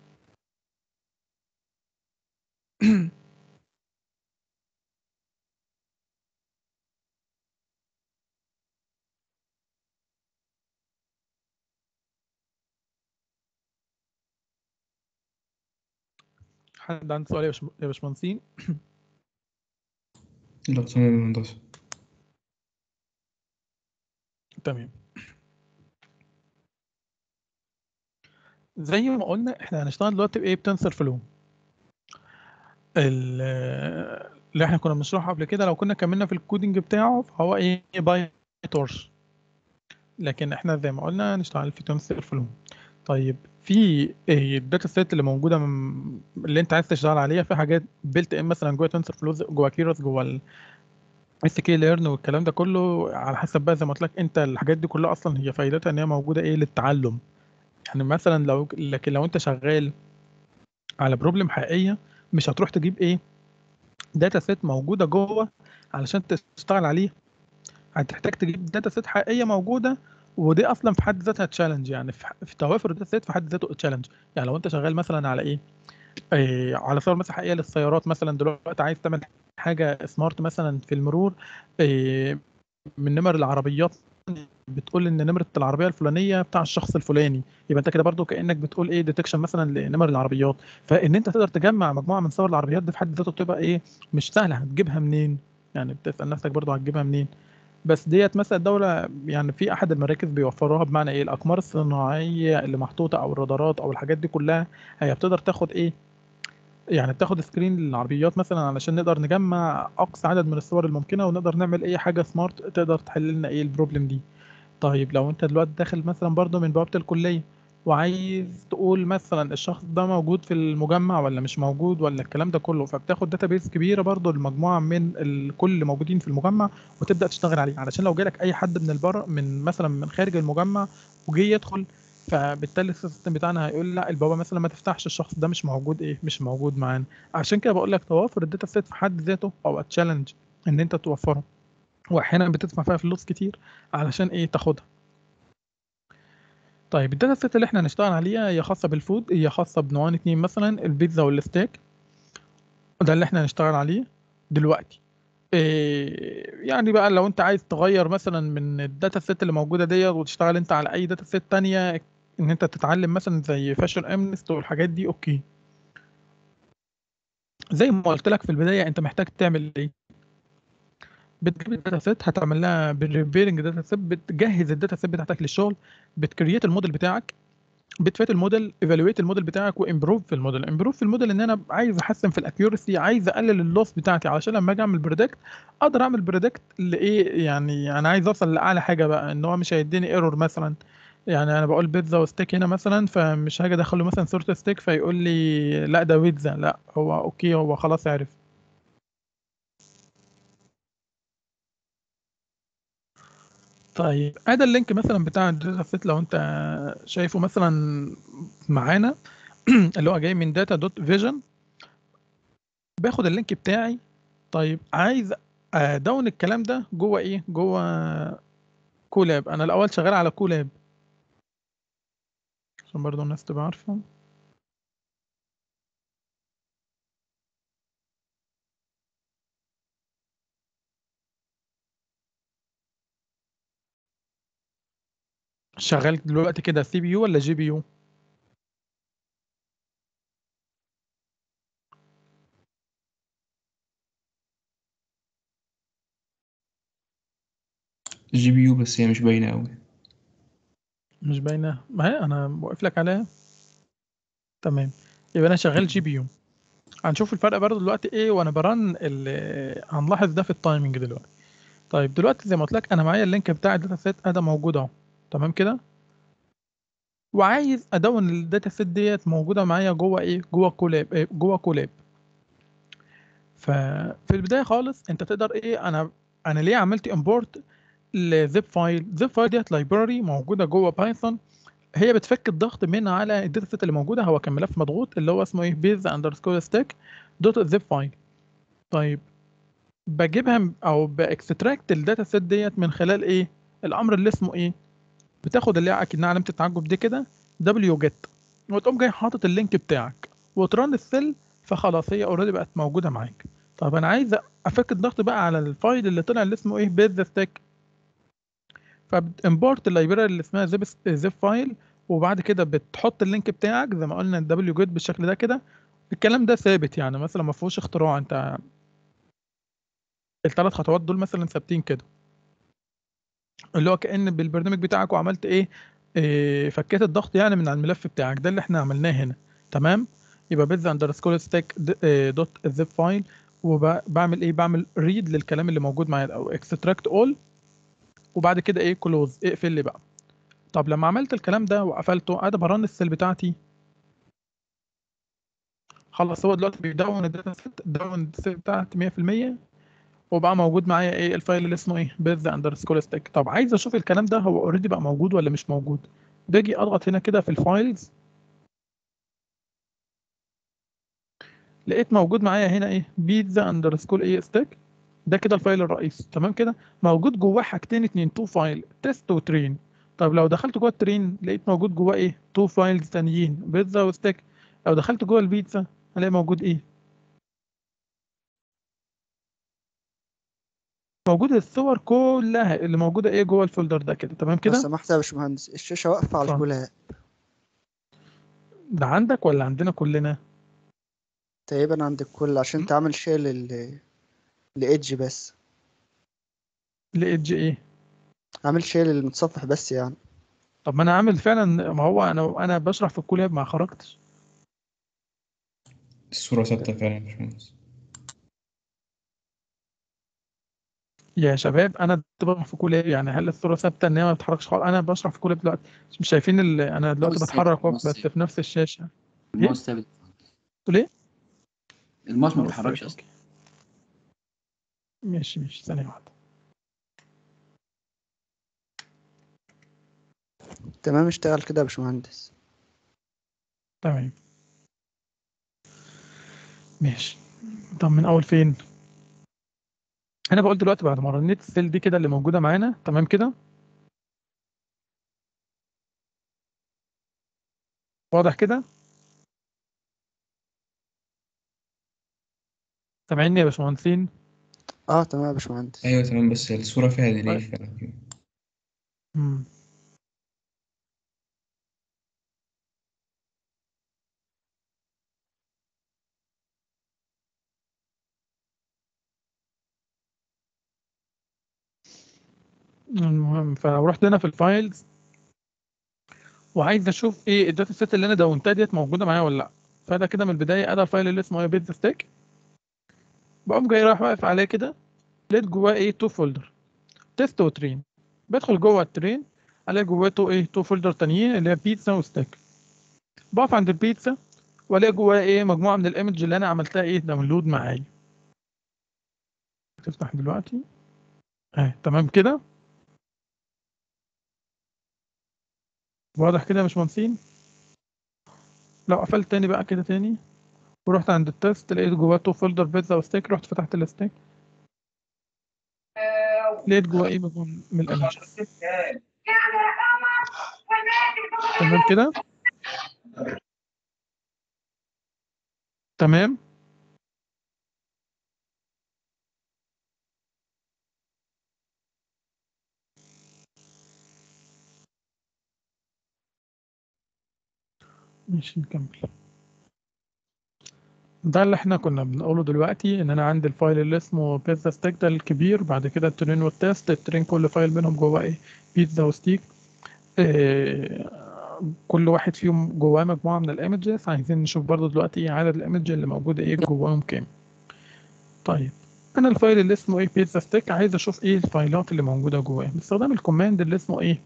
Speaker 1: حد عنده سؤال يا باش- يا باشمهندسين
Speaker 4: لا تمام يا هندسة
Speaker 1: تمام زي ما قلنا احنا هنشتغل دلوقتي بايه بتنسر فلو ال- اللي احنا كنا بنشرحه قبل كده لو كنا كملنا في الكودينج بتاعه فهو ايه باي تورش لكن احنا زي ما قلنا هنشتغل في تنسر فلو طيب في إيه الداتا سيت اللي موجوده من اللي انت عايز تشتغل عليها في حاجات بيلت ان مثلا جوه تنسر فلو جوه كيروس جوه ال اس كي ليرن والكلام ده كله على حسب بقى زي ما قلت لك انت الحاجات دي كلها اصلا هي فايدتها ان هي موجوده ايه للتعلم يعني مثلا لو لكن لو انت شغال على بروبلم حقيقيه مش هتروح تجيب ايه داتا سيت موجوده جوه علشان تشتغل عليها هتحتاج تجيب داتا سيت حقيقيه موجوده ودي اصلا في حد ذاتها تشالنج يعني في, في توافر الداتا سيت في حد ذاته تشالنج يعني لو انت شغال مثلا على ايه, إيه على صور مثلا حقيقيه للسيارات مثلا دلوقتي عايز تعمل حاجه سمارت مثلا في المرور إيه من نمر العربيات بتقول ان نمره العربيه الفلانيه بتاع الشخص الفلاني يبقى انت كده برضو كانك بتقول ايه ديتكشن مثلا لنمر العربيات فان انت تقدر تجمع مجموعه من صور العربيات دي في حد ذاته بتبقى ايه مش سهله هتجيبها منين يعني بتسال نفسك برضو هتجيبها منين بس ديت مثلا الدوله يعني في احد المراكز بيوفروها بمعنى ايه الاقمار الصناعيه اللي محطوطه او الرادارات او الحاجات دي كلها هي بتقدر تاخد ايه يعني بتاخد سكرين للعربيات مثلا علشان نقدر نجمع اقصى عدد من الصور الممكنه ونقدر نعمل اي حاجه سمارت تقدر تحل لنا ايه البروبلم دي طيب لو انت دلوقتي داخل مثلا برضو من بوابه الكليه وعايز تقول مثلا الشخص ده موجود في المجمع ولا مش موجود ولا الكلام ده كله فبتاخد داتابيس كبيره برضو المجموعه من ال- كل اللي موجودين في المجمع وتبدا تشتغل عليه علشان لو جالك اي حد من البر من مثلا من خارج المجمع وجه يدخل فبالتالي السيستم بتاعنا هيقول لا البوابه مثلا ما تفتحش الشخص ده مش موجود ايه مش موجود معانا عشان كده بقول لك توافر الداتا سيت في حد ذاته او تشالنج ان انت توفره واحيانا بتدفع فيها فلوس كتير علشان ايه تاخدها طيب الداتا سيت اللي احنا هنشتغل عليها هي خاصه بالفود هي خاصه بنوعين اتنين مثلا البيتزا والستيك ده اللي احنا هنشتغل عليه دلوقتي إيه يعني بقى لو انت عايز تغير مثلا من الداتا سيت اللي موجوده ديت وتشتغل انت على اي داتا سيت تانية ان انت تتعلم مثلا زي فاشن امنست والحاجات دي اوكي زي ما قلت لك في البدايه انت محتاج تعمل ايه بتجيب الداتا سيت هتعمل لها بريبيرنج داتا سيت بتجهز الداتا سيت بتاعتك للشغل بتكريت الموديل بتاعك بتفات الموديل ايفالويت الموديل بتاعك وامبروف في الموديل امبروف في الموديل ان انا عايز احسن في الاكيورسي عايز اقلل اللوس بتاعتي علشان لما اجي اعمل بريدكت اقدر اعمل بريدكت لايه يعني انا عايز اوصل لاعلى حاجه بقى ان هو مش هيديني ايرور مثلا يعني انا بقول بيتزا وستيك هنا مثلا فمش هاجي ادخل له مثلا صوره ستيك فيقول لي لا ده بيتزا لا هو اوكي هو خلاص عرف طيب ادي اللينك مثلا بتاع الداتا سيت لو انت شايفه مثلا معانا اللي هو جاي من داتا دوت فيجن باخد اللينك بتاعي طيب عايز ادون الكلام ده جوه ايه جوه كولاب انا الاول شغال على كولاب عشان برضه الناس تبقى عارفة شغال دلوقتي كده سي بي يو ولا جي بي يو
Speaker 4: جي بي يو بس هي مش باينة أوي
Speaker 1: مش باينة ما هي انا واقف لك عليها تمام يبقى انا شغال جي بي يو هنشوف الفرق برضه دلوقتي ايه وانا برن ال- هنلاحظ ده في التايمنج دلوقتي طيب دلوقتي زي ما قلت لك انا معايا اللينك بتاع الداتا سيت ادي موجود اهو تمام كده وعايز ادون الداتا سيت ديت موجوده معايا جوه ايه جوه كولاب إيه جوه كولاب ففي البدايه خالص انت تقدر ايه انا انا ليه عملت امبورت لزيب فايل زيب فايل ديت لايبراري موجوده جوه بايثون هي بتفك الضغط من على الداتا سيت اللي موجوده هو كان ملف مضغوط اللي هو اسمه ايه بيز اندرسكور ستاك دوت زيب فايل طيب بجيبها م- او باكستراكت الداتا سيت ديت من خلال ايه الامر اللي اسمه ايه بتاخد اللي هي اكنها علامه التعجب دي كده دبليو جيت وتقوم جاي حاطط اللينك بتاعك وترن السيل فخلاص هي اوريدي بقت موجوده معاك طب انا عايز افك الضغط بقى على الفايل اللي طلع اللي اسمه ايه بيز ستاك فبتمبورت اللايبراري اللي اسمها زيب زيب فايل وبعد كده بتحط اللينك بتاعك زي ما قلنا الدبليو جيت بالشكل ده كده الكلام ده ثابت يعني مثلا ما فيهوش اختراع انت الثلاث خطوات دول مثلا ثابتين كده اللي هو كأن بالبرنامج بتاعك وعملت ايه, إيه فكيت الضغط يعني من على الملف بتاعك ده اللي احنا عملناه هنا تمام يبقى بيز اندرسكور ستاك دوت زيب فايل وبعمل ايه بعمل ريد للكلام اللي موجود معايا او اكستراكت اول وبعد كده ايه كلوز اقفل لي بقى طب لما عملت الكلام ده وقفلته ادي برن السيل بتاعتي خلص هو دلوقتي بيدون الداتا سيت دون السيل بتاعتي 100% وبقى موجود معايا ايه الفايل اللي اسمه ايه بيز اندرسكور ستاك طب عايز اشوف الكلام ده هو اوريدي بقى موجود ولا مش موجود باجي اضغط هنا كده في الفايلز لقيت موجود معايا هنا ايه بيتزا اندرسكور ايه ستاك ده كده الفايل الرئيسي تمام كده موجود جواه حاجتين اتنين تو فايل تيست وترين طب لو دخلت جوه الترين لقيت موجود جواه ايه تو فايلز تانيين بيتزا وستاك لو دخلت جوه البيتزا هلاقي موجود ايه موجود الصور كلها اللي موجوده ايه جوه الفولدر ده كده تمام
Speaker 8: لو
Speaker 1: كده
Speaker 8: سمحت يا باشمهندس الشاشة واقفة على
Speaker 1: اتفضل.
Speaker 8: الكلاب
Speaker 1: ده عندك ولا عندنا كلنا
Speaker 8: تقريبا عند الكل عشان انت عامل شيل ال لإيدج بس
Speaker 1: لقيت ايه
Speaker 8: عامل شيل المتصفح بس يعني
Speaker 1: طب ما انا عامل فعلا ما هو انا انا بشرح في الكليه ما خرجتش
Speaker 4: الصورة ثابتة فعلا يا باشمهندس
Speaker 1: يا شباب انا بشرح في كليه يعني هل الصوره ثابته ان هي ما بتتحركش خالص انا بشرح في كليه دلوقتي مش شايفين ال... انا دلوقتي
Speaker 9: الماوس
Speaker 1: بتحرك
Speaker 9: ثابت، الماوس
Speaker 1: بس
Speaker 9: ثابت.
Speaker 1: في نفس الشاشه
Speaker 9: الماوس ثابت
Speaker 1: تقول ايه
Speaker 9: الماوس ما
Speaker 1: الماوس
Speaker 9: بيتحركش
Speaker 1: ثابت،
Speaker 9: اصلا
Speaker 1: أوكي. ماشي ماشي ثانيه واحده
Speaker 8: تمام اشتغل كده يا باشمهندس
Speaker 1: تمام ماشي طب من اول فين انا بقول دلوقتي بعد ما رنيت السيل دي كده اللي موجوده معانا تمام كده واضح كده سامعيني يا باشمهندسين
Speaker 8: اه تمام يا باشمهندس
Speaker 4: أيوة تمام بس الصورة فيها ديلي فعلا كده.
Speaker 1: مم. المهم فلو رحت هنا في الفايلز وعايز اشوف ايه الداتا سيت اللي انا دونتها ديت موجوده معايا ولا لا فانا كده من البدايه ادي الفايل اللي اسمه ايه بيتزا ستيك بقوم جاي رايح واقف عليه كده لقيت جواه ايه تو فولدر تيست وترين بدخل جوه الترين الاقي جواه تو ايه تو فولدر تانيين اللي هي بيتزا وستيك بقف عند البيتزا والاقي جواه ايه مجموعه من الايمج اللي انا عملتها ايه داونلود معايا تفتح دلوقتي اهي تمام كده واضح كده يا باشمهندسين لو قفلت تاني بقى كده تاني ورحت عند التست لقيت جواه تو فولدر بيتزا وستيك رحت فتحت الستيك لقيت جواه ايه مجموعة من الايمج تمام كده تمام ماشي نكمل ده اللي احنا كنا بنقوله دلوقتي ان انا عندي الفايل اللي اسمه بيتزا ستيك ده الكبير بعد كده الترين والتيست الترين كل فايل منهم جواه ايه بيتزا وستيك اه كل واحد فيهم جواه مجموعة من الايمجز عايزين نشوف برضو دلوقتي ايه عدد الايمج اللي موجودة ايه جواهم كام طيب انا الفايل اللي اسمه ايه بيتزا ستيك عايز اشوف ايه الفايلات اللي موجودة جواه باستخدام الكوماند اللي اسمه ايه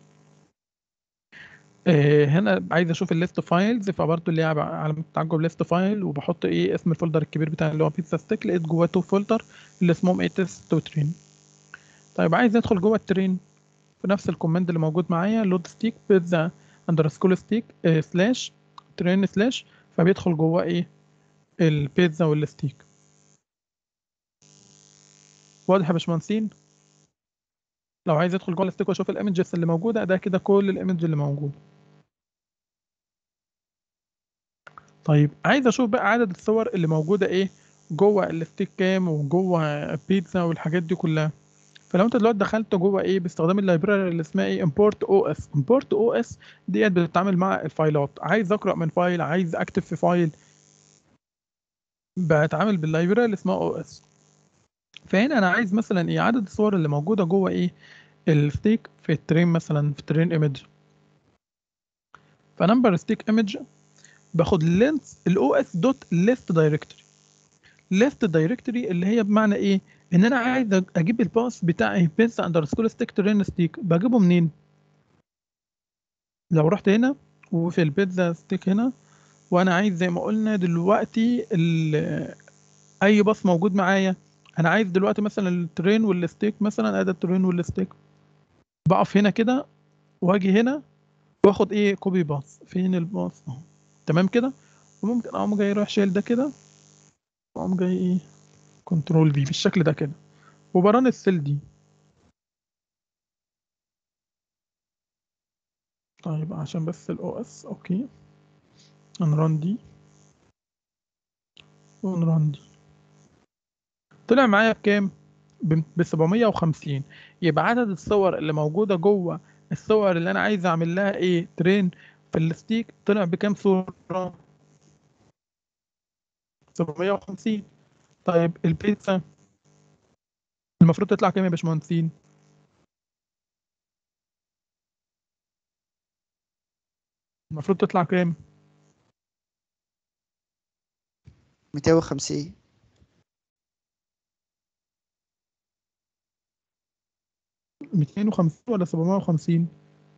Speaker 1: آه، هنا عايز اشوف الليست فايلز فبرضه اللي هي علامة تعجب ليست فايل وبحط ايه اسم الفولدر الكبير بتاعي اللي هو بيتزا ستيك لقيت جواه تو فولدر اللي اسمهم ايه تيست وترين طيب عايز ادخل جوه الترين في نفس الكوماند اللي موجود معايا لود ستيك بيتزا اندرسكول ستيك سلاش ترين سلاش فبيدخل جواه ايه البيتزا والستيك واضح يا باشمهندسين لو عايز ادخل جوه الستيك واشوف الايمجز اللي موجوده ده كده كل الايمج اللي موجود طيب عايز اشوف بقى عدد الصور اللي موجوده ايه جوه الستيك كام وجوه بيتزا والحاجات دي كلها فلو انت دلوقتي دخلت جوه ايه باستخدام اللايبراري اللي اسمها ايه امبورت او اس امبورت او اس ديت بتتعامل مع الفايلات عايز اقرا من فايل عايز اكتب في فايل بتعامل باللايبراري اللي اسمها او اس فهنا انا عايز مثلا ايه عدد الصور اللي موجوده جوه ايه الستيك في الترين مثلا في الترين ايمج فنمبر ستيك ايمج باخد لينس الاو اس دوت ليست دايركتوري ليست دايركتوري اللي هي بمعنى ايه ان انا عايز اجيب الباس بتاع بيتزا اندرسكول ستيك ترين ستيك بجيبه منين لو رحت هنا وفي البيتزا ستيك هنا وانا عايز زي ما قلنا دلوقتي اي باص موجود معايا انا عايز دلوقتي مثلا الترين والستيك مثلا ادي الترين والستيك بقف هنا كده واجي هنا واخد ايه كوبي باص فين الباص اهو تمام كده وممكن اقوم جاي رايح شايل ده كده واقوم جاي ايه كنترول في بالشكل ده كده وبران السيل دي طيب عشان بس الاو اس اوكي نران دي ونران دي طلع معايا بكام ب 750 يبقى عدد الصور اللي موجوده جوه الصور اللي انا عايز اعمل لها ايه ترين في الستيك طلع بكام صوره 750 طيب البيتزا المفروض تطلع كام يا باشمهندسين المفروض تطلع كام
Speaker 8: 250
Speaker 1: 250 ولا 750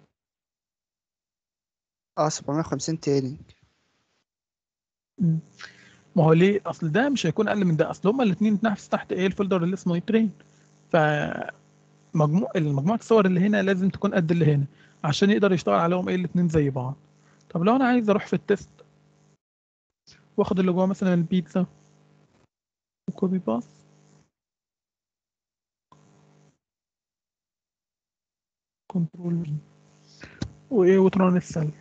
Speaker 8: اه 750 تاني
Speaker 1: مم. ما هو ليه اصل ده مش هيكون اقل من ده اصل هما الاثنين نفس تحت ايه الفولدر اللي اسمه ترين ف مجموع المجموعه الصور اللي هنا لازم تكون قد اللي هنا عشان يقدر يشتغل عليهم ايه الاثنين زي بعض طب لو انا عايز اروح في التست واخد اللي جوه مثلا البيتزا وكوبي باس كنترول في وايه وتران السل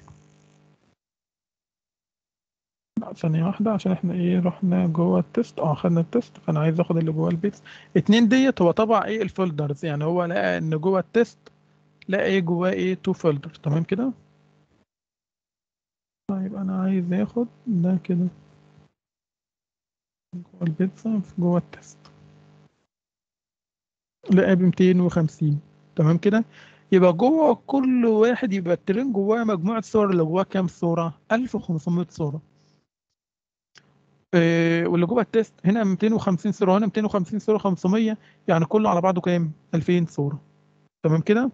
Speaker 1: لا ثانية واحدة عشان احنا ايه رحنا جوه التست اه خدنا التست فانا عايز اخد اللي جوه البيتس اتنين ديت هو طبع ايه الفولدرز يعني هو لقى ان جوه التست لقى ايه جواه ايه تو فولدر تمام كده طيب انا عايز اخد ده كده جوه البيتزا في جوه التست لقى ب 250 تمام كده يبقى جوه كل واحد يبقى الترين جواه مجموعة صور اللي جواه كام صورة 1500 صورة إيه واللي جوه التست هنا 250 صورة وهنا 250 صورة 500 يعني كله على بعضه كام 2000 صورة تمام كده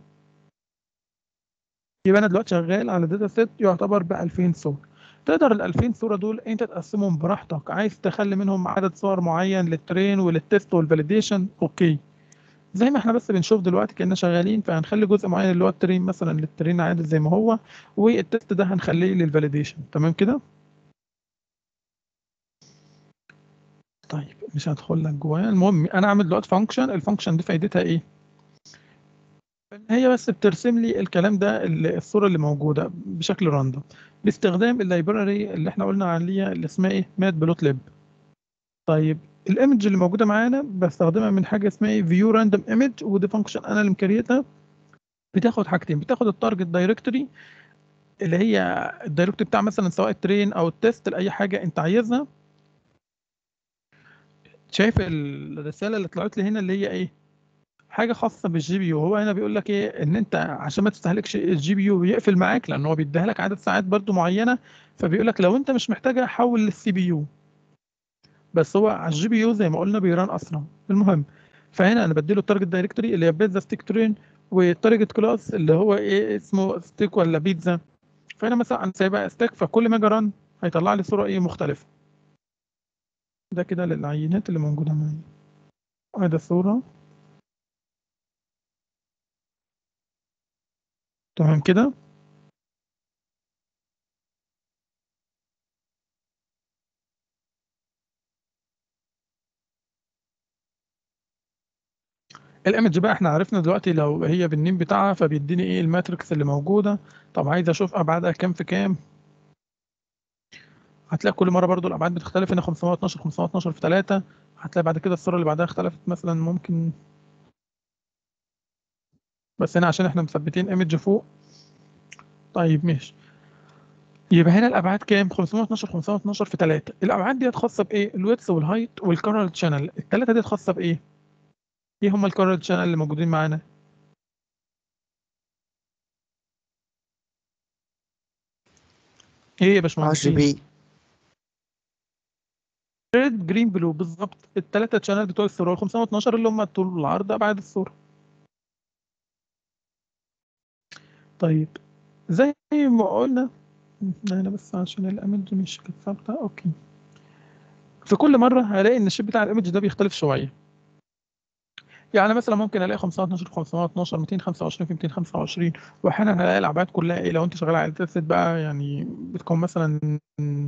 Speaker 1: يبقى انا دلوقتي شغال على داتا سيت يعتبر ب 2000 صورة تقدر ال 2000 صورة دول انت تقسمهم براحتك عايز تخلي منهم عدد صور معين للترين وللتست والفاليديشن اوكي زي ما احنا بس بنشوف دلوقتي كأننا شغالين فهنخلي جزء معين اللي هو الترين مثلا للترين عادي زي ما هو والتست ده هنخليه للفاليديشن تمام كده طيب مش هدخل لك جواه المهم انا عامل دلوقتي فانكشن الفانكشن دي فايدتها ايه هي بس بترسم لي الكلام ده الصوره اللي موجوده بشكل راندوم باستخدام اللايبراري اللي احنا قلنا عليها اللي اسمها ايه مات بلوت ليب طيب الايمج اللي موجوده معانا بستخدمها من حاجه اسمها ايه فيو راندوم ايمج ودي فانكشن انا اللي مكريتها بتاخد حاجتين بتاخد التارجت دايركتوري اللي هي الدايركتوري بتاع مثلا سواء الترين او التيست لاي حاجه انت عايزها شايف الرساله اللي طلعت لي هنا اللي هي ايه حاجه خاصه بالجي بي يو هو هنا بيقول لك ايه ان انت عشان ما تستهلكش الجي بي يو بيقفل معاك لان هو بيديها لك عدد ساعات برضو معينه فبيقول لك لو انت مش محتاجها حول للسي بي يو بس هو على الجي بي يو زي ما قلنا بيران اسرع المهم فهنا انا بديله التارجت دايركتوري اللي هي بيتزا ستيك ترين والتارجت كلاس اللي هو ايه اسمه ستيك ولا بيتزا فهنا مثلا انا سايبها ستيك فكل ما اجي رن هيطلع لي صوره ايه مختلفه ده كده للعينات اللي موجوده معايا ادي الصوره تمام كده الايمج بقى احنا عرفنا دلوقتي لو هي بالنيم بتاعها فبيديني ايه الماتريكس اللي موجوده طب عايز اشوف ابعادها كام في كام هتلاقي كل مره برضو الابعاد بتختلف هنا 512 512 في 3 هتلاقي بعد كده الصوره اللي بعدها اختلفت مثلا ممكن بس هنا عشان احنا مثبتين ايمج فوق طيب ماشي يبقى هنا الابعاد كام 512 512 في 3 الابعاد ديت خاصه بايه الويدث والهايت والكارل شانل الثلاثه ديت خاصه بايه ايه هم الكارل شانل اللي موجودين معانا ايه يا
Speaker 8: ار
Speaker 1: باشمهندس
Speaker 8: جي بي
Speaker 1: ريد جرين بلو بالظبط الثلاثه شانل بتوع الصوره ال 512 اللي هم الطول والعرض ابعاد الصوره طيب زي ما قلنا ده هنا بس عشان الايمج مش كانت ثابته اوكي في كل مره هلاقي ان الشيب بتاع الايمج ده بيختلف شويه يعني مثلا ممكن الاقي 512 في 512 225 في 225 واحيانا هلاقي الابعاد كلها ايه لو انت شغال على الداتا بقى يعني بتكون مثلا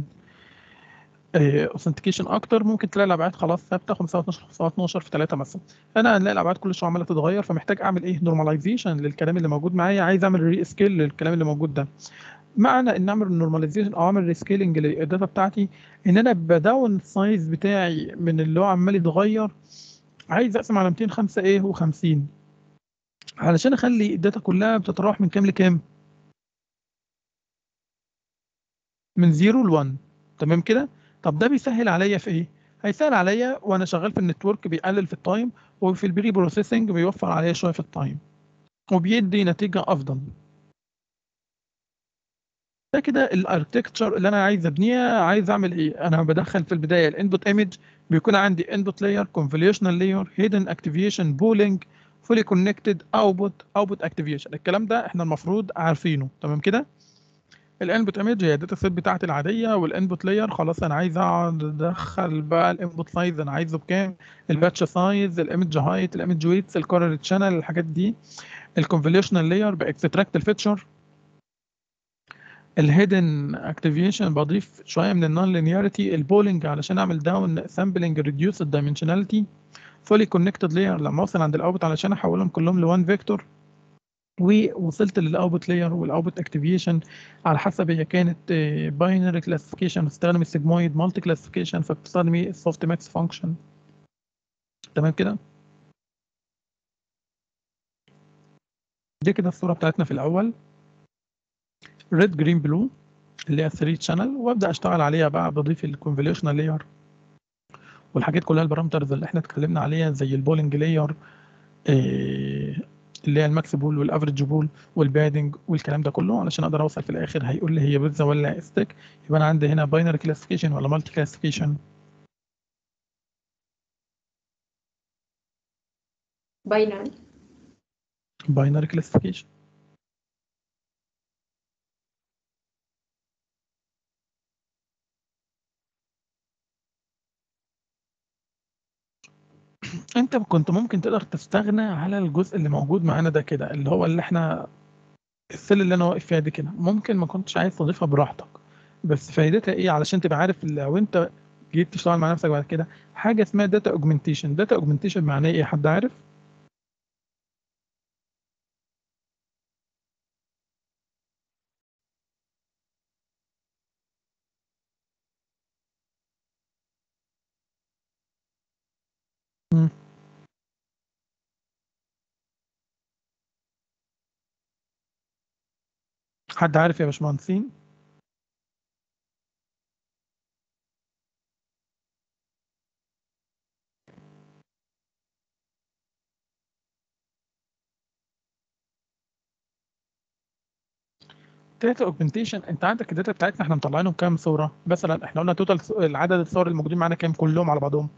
Speaker 1: اوثنتيكيشن اكتر ممكن تلاقي الابعاد خلاص ثابته 512 512 في 3 مثلا انا هنلاقي الابعاد كل شويه عماله تتغير فمحتاج اعمل ايه نورماليزيشن للكلام اللي موجود معايا عايز اعمل ري سكيل للكلام اللي موجود ده معنى ان اعمل نورماليزيشن او اعمل ريسكيلنج للداتا بتاعتي ان انا بداون السايز بتاعي من اللي هو عمال يتغير عايز اقسم على 205 ايه و50 علشان اخلي الداتا كلها بتتراوح من كام لكام من 0 ل 1 تمام كده طب ده بيسهل عليا في ايه هيسهل عليا وانا شغال في النتورك بيقلل في التايم وفي البري بروسيسنج بيوفر عليا شويه في التايم وبيدي نتيجه افضل ده كده الاركتكتشر اللي انا عايز ابنيها عايز اعمل ايه انا بدخل في البدايه الانبوت ايمج بيكون عندي انبوت لاير كونفوليوشنال لاير هيدن اكتيفيشن بولينج فولي كونكتد اوتبوت اوتبوت اكتيفيشن الكلام ده احنا المفروض عارفينه تمام كده الانبوت ايمج هي الداتا سيت بتاعتي العاديه والانبوت لاير خلاص انا عايز اقعد ادخل بقى الانبوت سايز انا عايزه بكام الباتش سايز الايمج هايت الايمج ويتس الكورل شانل الحاجات دي الكونفوليوشنال لاير باكستراكت الفيتشر الهيدن اكتيفيشن بضيف شويه من النون لينياريتي البولينج علشان اعمل داون سامبلنج ريديوس الدايمنشناليتي فولي كونكتد لاير لما اوصل عند الاوتبوت علشان احولهم كلهم لوان فيكتور ووصلت للاوتبوت لاير والاوتبوت اكتيفيشن على حسب هي كانت باينري كلاسيفيكيشن بتستخدم السيجمويد مالتي كلاسيفيكيشن فبتستخدم ايه السوفت ماكس فانكشن تمام كده دي كده الصوره بتاعتنا في الاول ريد جرين بلو اللي هي 3 شانل وابدا اشتغل عليها بقى بضيف الكونفوليوشنال لاير والحاجات كلها البارامترز اللي احنا اتكلمنا عليها زي البولينج لاير اللي هي الماكس بول والافريج بول والبادنج والكلام ده كله علشان اقدر اوصل في الاخر هيقول لي هي بيتزا ولا ستيك يبقى انا عندي هنا باينري كلاسيفيكيشن ولا مالتي كلاسيفيكيشن
Speaker 3: باينري
Speaker 1: باينري كلاسيفيكيشن انت كنت ممكن تقدر تستغنى على الجزء اللي موجود معانا ده كده اللي هو اللي احنا السل اللي انا واقف فيها دي كده ممكن ما كنتش عايز تضيفها براحتك بس فايدتها ايه علشان تبقى عارف لو انت جيت تشتغل مع نفسك بعد كده حاجه اسمها داتا اوجمنتيشن داتا اوجمنتيشن معناه ايه حد عارف حد عارف يا باشمهندسين داتا اوجمنتيشن انت عندك الداتا بتاعتنا احنا مطلعينهم كام صوره مثلا احنا قلنا توتال العدد الصور الموجودين معانا كام كلهم على بعضهم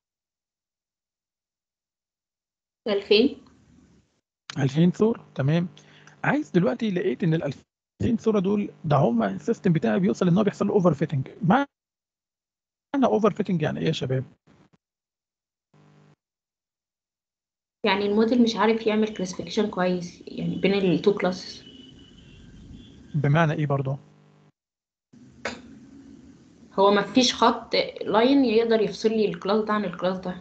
Speaker 3: 2000
Speaker 1: 2000 صوره تمام عايز دلوقتي لقيت ان ال 2000 صوره دول ده هم السيستم بتاعي بيوصل ان هو بيحصل له اوفر فيتنج معنى اوفر فيتنج يعني ايه يا شباب
Speaker 3: يعني الموديل مش عارف يعمل كلاسيفيكيشن كويس يعني بين التو كلاسز
Speaker 1: بمعنى ايه برضه
Speaker 3: هو ما فيش خط لاين يقدر يفصل لي الكلاس ده عن الكلاس ده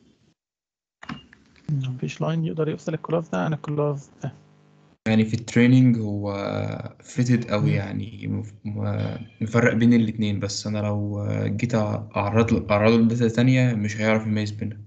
Speaker 1: مفيش لاين يقدر يفصل الكلاس ده عن الكلاس ده
Speaker 4: يعني في التريننج هو فيتد أوي يعني مف- م- مفرق بين الاتنين بس أنا لو جيت أعرض له أعرض له داتا تانية مش هيعرف يميز بينها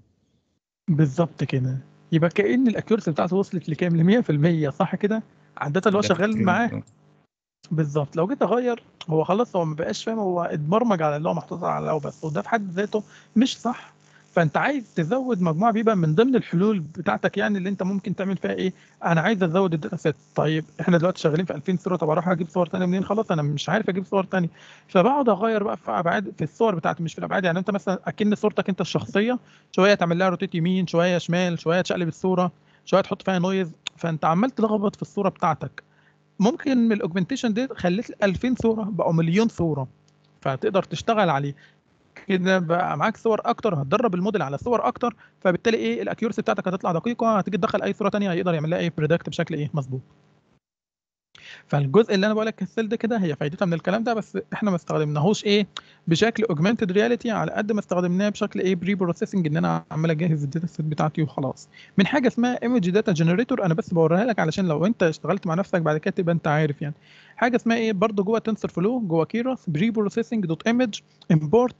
Speaker 1: بالظبط كده يبقى كأن الاكيورسي بتاعته وصلت لكام ل 100% صح كده على الداتا اللي هو
Speaker 4: ده في
Speaker 1: شغال
Speaker 4: التريننج
Speaker 1: معاه
Speaker 4: اه
Speaker 1: بالظبط لو جيت اغير هو خلاص هو ما بقاش فاهم هو اتبرمج على اللي هو محطوط على الاول بس وده في حد ذاته مش صح فانت عايز تزود مجموعه بيبقى من ضمن الحلول بتاعتك يعني اللي انت ممكن تعمل فيها ايه انا عايز ازود الداتا سيت طيب احنا دلوقتي شغالين في 2000 صوره طب اروح اجيب صور ثانيه منين خلاص انا مش عارف اجيب صور ثانيه فبقعد اغير بقى في ابعاد في الصور بتاعتي مش في الابعاد يعني انت مثلا اكن صورتك انت الشخصيه شويه تعمل لها روتيت يمين شويه شمال شويه تشقلب الصوره شويه تحط فيها نويز فانت عمال تلخبط في الصوره بتاعتك ممكن من الاوجمنتيشن دي خليت 2000 صوره بقوا مليون صوره فتقدر تشتغل عليه كده بقى معاك صور اكتر هتدرب الموديل على صور اكتر فبالتالي ايه الاكيورسي بتاعتك هتطلع دقيقه هتيجي تدخل اي صوره تانية هيقدر يعمل لها ايه بريدكت بشكل ايه مظبوط فالجزء اللي انا بقول لك السيل ده كده هي فايدتها من الكلام ده بس احنا ما استخدمناهوش ايه بشكل اوجمانتد رياليتي على قد ما استخدمناه بشكل ايه بري بروسيسنج ان انا عمال اجهز الداتا سيت بتاعتي وخلاص من حاجه اسمها ايمج داتا جنريتور انا بس بوريها لك علشان لو انت اشتغلت مع نفسك بعد كده تبقى انت عارف يعني حاجه اسمها ايه برضو جوه تنسر فلو جوه كيروس بري بروسيسنج دوت ايمج امبورت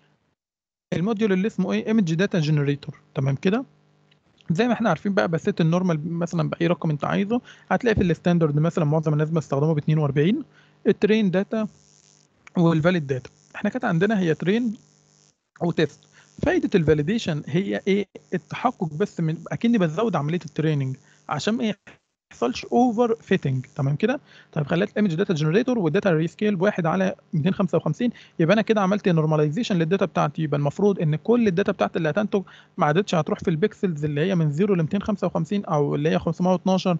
Speaker 1: الموديول اللي اسمه ايه ايمج داتا جنريتور تمام كده زي ما احنا عارفين بقى بسيت النورمال مثلا باي رقم انت عايزه هتلاقي في الستاندرد مثلا معظم الناس بيستخدموا ب 42 الترين داتا والفاليد داتا احنا كانت عندنا هي ترين وتيست فايده الفاليديشن هي ايه التحقق بس من اكني بزود عمليه التريننج عشان ايه يحصلش اوفر فيتنج تمام كده طيب خليت الايمج داتا جنريتور والداتا ريسكيل بواحد على 255 يبقى انا كده عملت نورماليزيشن للداتا بتاعتي يبقى المفروض ان كل الداتا بتاعتي اللي هتنتج ما عادتش هتروح في البيكسلز اللي هي من 0 ل 255 او اللي هي 512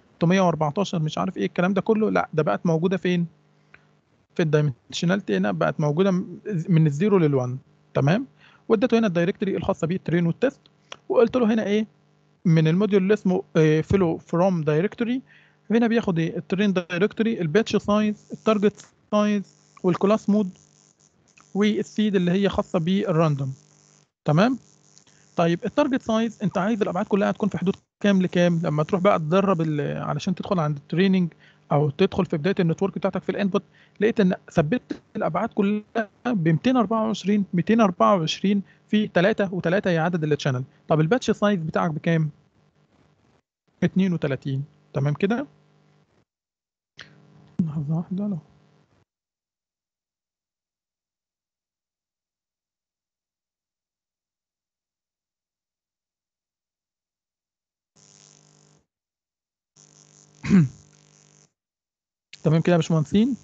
Speaker 1: 314 مش عارف ايه الكلام ده كله لا ده بقت موجوده فين في الدايمنشناليتي هنا بقت موجوده من الزيرو لل1 تمام واديته هنا الدايركتوري الخاصه بيه الترين والتست وقلت له هنا ايه من الموديول اللي اسمه فلو فروم دايركتوري هنا بياخد ايه الترين دايركتوري الباتش سايز التارجت سايز والكلاس مود والسيد اللي هي خاصه بالراندوم تمام طيب التارجت سايز انت عايز الابعاد كلها تكون في حدود كام لكام لما تروح بقى تدرب علشان تدخل عند التريننج او تدخل في بدايه النتورك بتاعتك في الانبوت لقيت ان ثبت الابعاد كلها ب 224 224 في 3 و3 هي عدد التشانل طب الباتش سايز بتاعك بكام 32 تمام كده لحظه واحده لو تمام كده يا باشمهندسين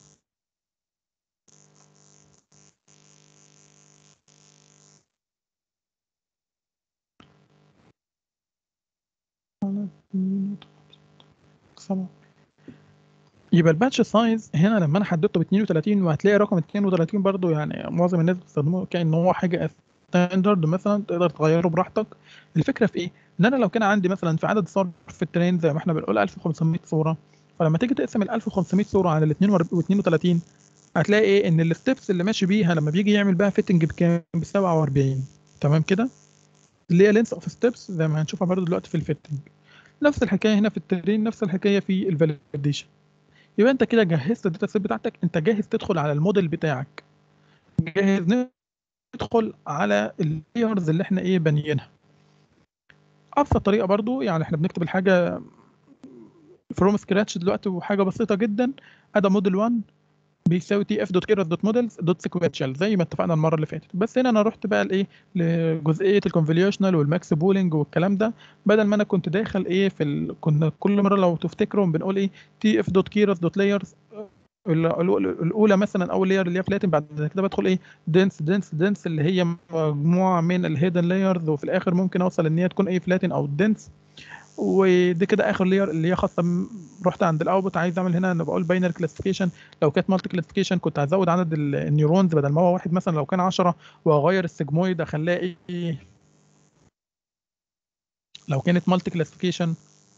Speaker 1: يبقى الباتش سايز هنا لما انا حددته ب 32 وهتلاقي رقم 32 برضو يعني معظم الناس بتستخدمه كأن هو حاجه ستاندرد مثلا تقدر تغيره براحتك الفكره في ايه؟ ان انا لو كان عندي مثلا في عدد صور في الترين زي ما احنا بنقول 1500 صوره فلما تيجي تقسم ال 1500 صوره على ال 32 هتلاقي ايه ان الستبس اللي ماشي بيها لما بيجي يعمل بقى فيتنج بكام ب 47 تمام كده اللي هي لينس اوف ستبس زي ما هنشوفها برضو دلوقتي في الفيتنج نفس الحكايه هنا في الترين نفس الحكايه في الفاليديشن يبقى انت كده جهزت الداتا سيت بتاعتك انت جاهز تدخل على الموديل بتاعك جاهز ندخل على اللايرز اللي احنا ايه بانيينها ابسط طريقه برضو يعني احنا بنكتب الحاجه فروم سكراتش دلوقتي وحاجه بسيطه جدا ادي موديل 1 بيساوي تي اف دوت كيرس دوت موديلز دوت سيكوينشال زي ما اتفقنا المره اللي فاتت بس هنا انا رحت بقى لايه لجزئيه الكونفوليوشنال والماكس بولينج والكلام ده بدل ما انا كنت داخل ايه في ال... كنا كل مره لو تفتكروا بنقول ايه تي اف دوت كيرس دوت لايرز الاولى مثلا اول لاير اللي هي فلاتن بعد كده بدخل ايه دنس دنس دنس اللي هي مجموعه من الهيدن لايرز وفي الاخر ممكن اوصل ان هي تكون ايه فلاتن او دنس ودي كده اخر لير اللي هي خاصه م- رحت عند الاوتبوت عايز اعمل هنا انا بقول باينري كلاسيفيكيشن لو كانت مالتي كلاسيفيكيشن كنت هزود عدد ال- النيورونز بدل ما هو واحد مثلا لو كان 10 واغير السيجمويد اخليها ايه لو كانت مالتي كلاسيفيكيشن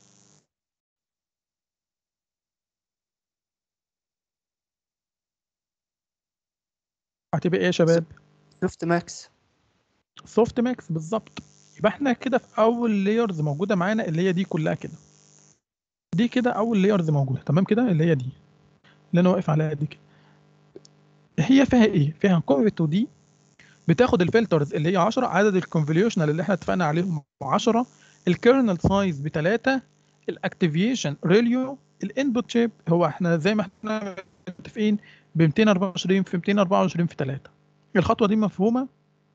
Speaker 1: هتبقى ايه يا شباب
Speaker 8: شفت ماكس
Speaker 1: سوفت ماكس بالظبط يبقى احنا كده في اول لايرز موجوده معانا اللي هي دي كلها كده دي كده اول لايرز موجوده تمام كده اللي هي دي اللي انا واقف عليها دي كده هي فيها ايه فيها كونفيتو دي بتاخد الفلترز اللي هي 10 عدد الكونفوليوشنال اللي احنا اتفقنا عليهم 10 الكيرنل سايز ب 3 الاكتيفيشن ريليو الانبوت شيب هو احنا زي ما احنا متفقين ب 224 في 224 في 3 الخطوه دي مفهومه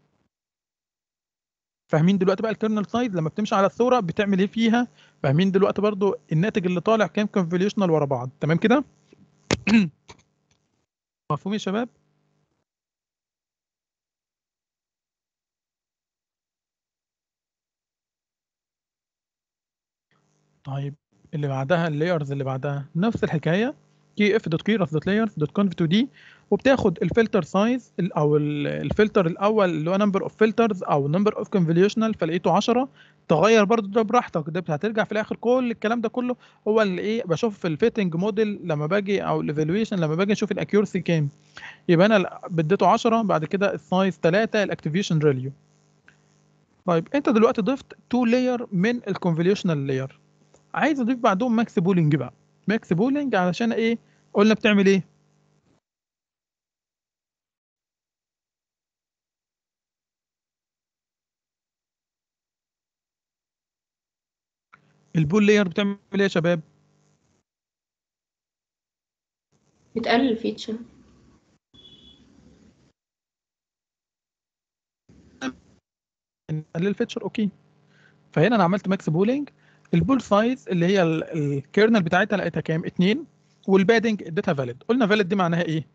Speaker 1: فاهمين دلوقتي بقى الكيرنل سايز لما بتمشي على الصوره بتعمل ايه فيها فاهمين دلوقتي برضو الناتج اللي طالع كام كونفوليوشنال ورا بعض تمام كده مفهوم يا شباب طيب اللي بعدها اللايرز اللي بعدها نفس الحكايه كي اف دوت كيرس دوت لايرز دوت كونف 2 دي وبتاخد الفلتر سايز او ال- الفلتر الاول اللي هو نمبر اوف فلترز او نمبر اوف كونفوليوشنال فلقيته 10 تغير برضو ده براحتك ده هترجع في الاخر كل الكلام ده كله هو اللي ايه بشوف في الفيتنج موديل لما باجي او الايفالويشن لما باجي اشوف الاكيورسي كام يبقى انا بديته 10 بعد كده السايز 3 الاكتيفيشن ريليو طيب انت دلوقتي ضفت 2 لاير من الكونفوليوشنال لاير عايز اضيف بعدهم ماكس بولينج بقى ماكس بولينج علشان ايه قلنا بتعمل ايه البول لاير بتعمل ايه يا شباب
Speaker 3: بتقلل الفيتشر
Speaker 1: نقلل الفيتشر اوكي فهنا انا عملت ماكس بولينج البول سايز اللي هي الكيرنل بتاعتها لقيتها كام 2 والبادنج اديتها فاليد قلنا فاليد دي معناها ايه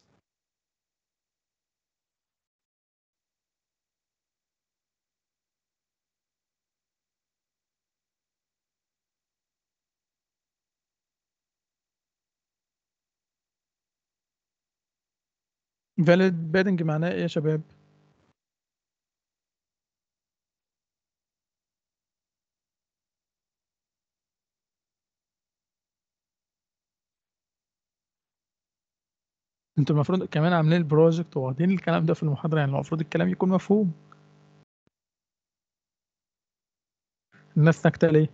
Speaker 1: فاليد بادنج معناها ايه يا شباب انتوا المفروض كمان عاملين البروجكت واخدين الكلام ده في المحاضرة يعني المفروض الكلام يكون مفهوم الناس ساكتة ليه؟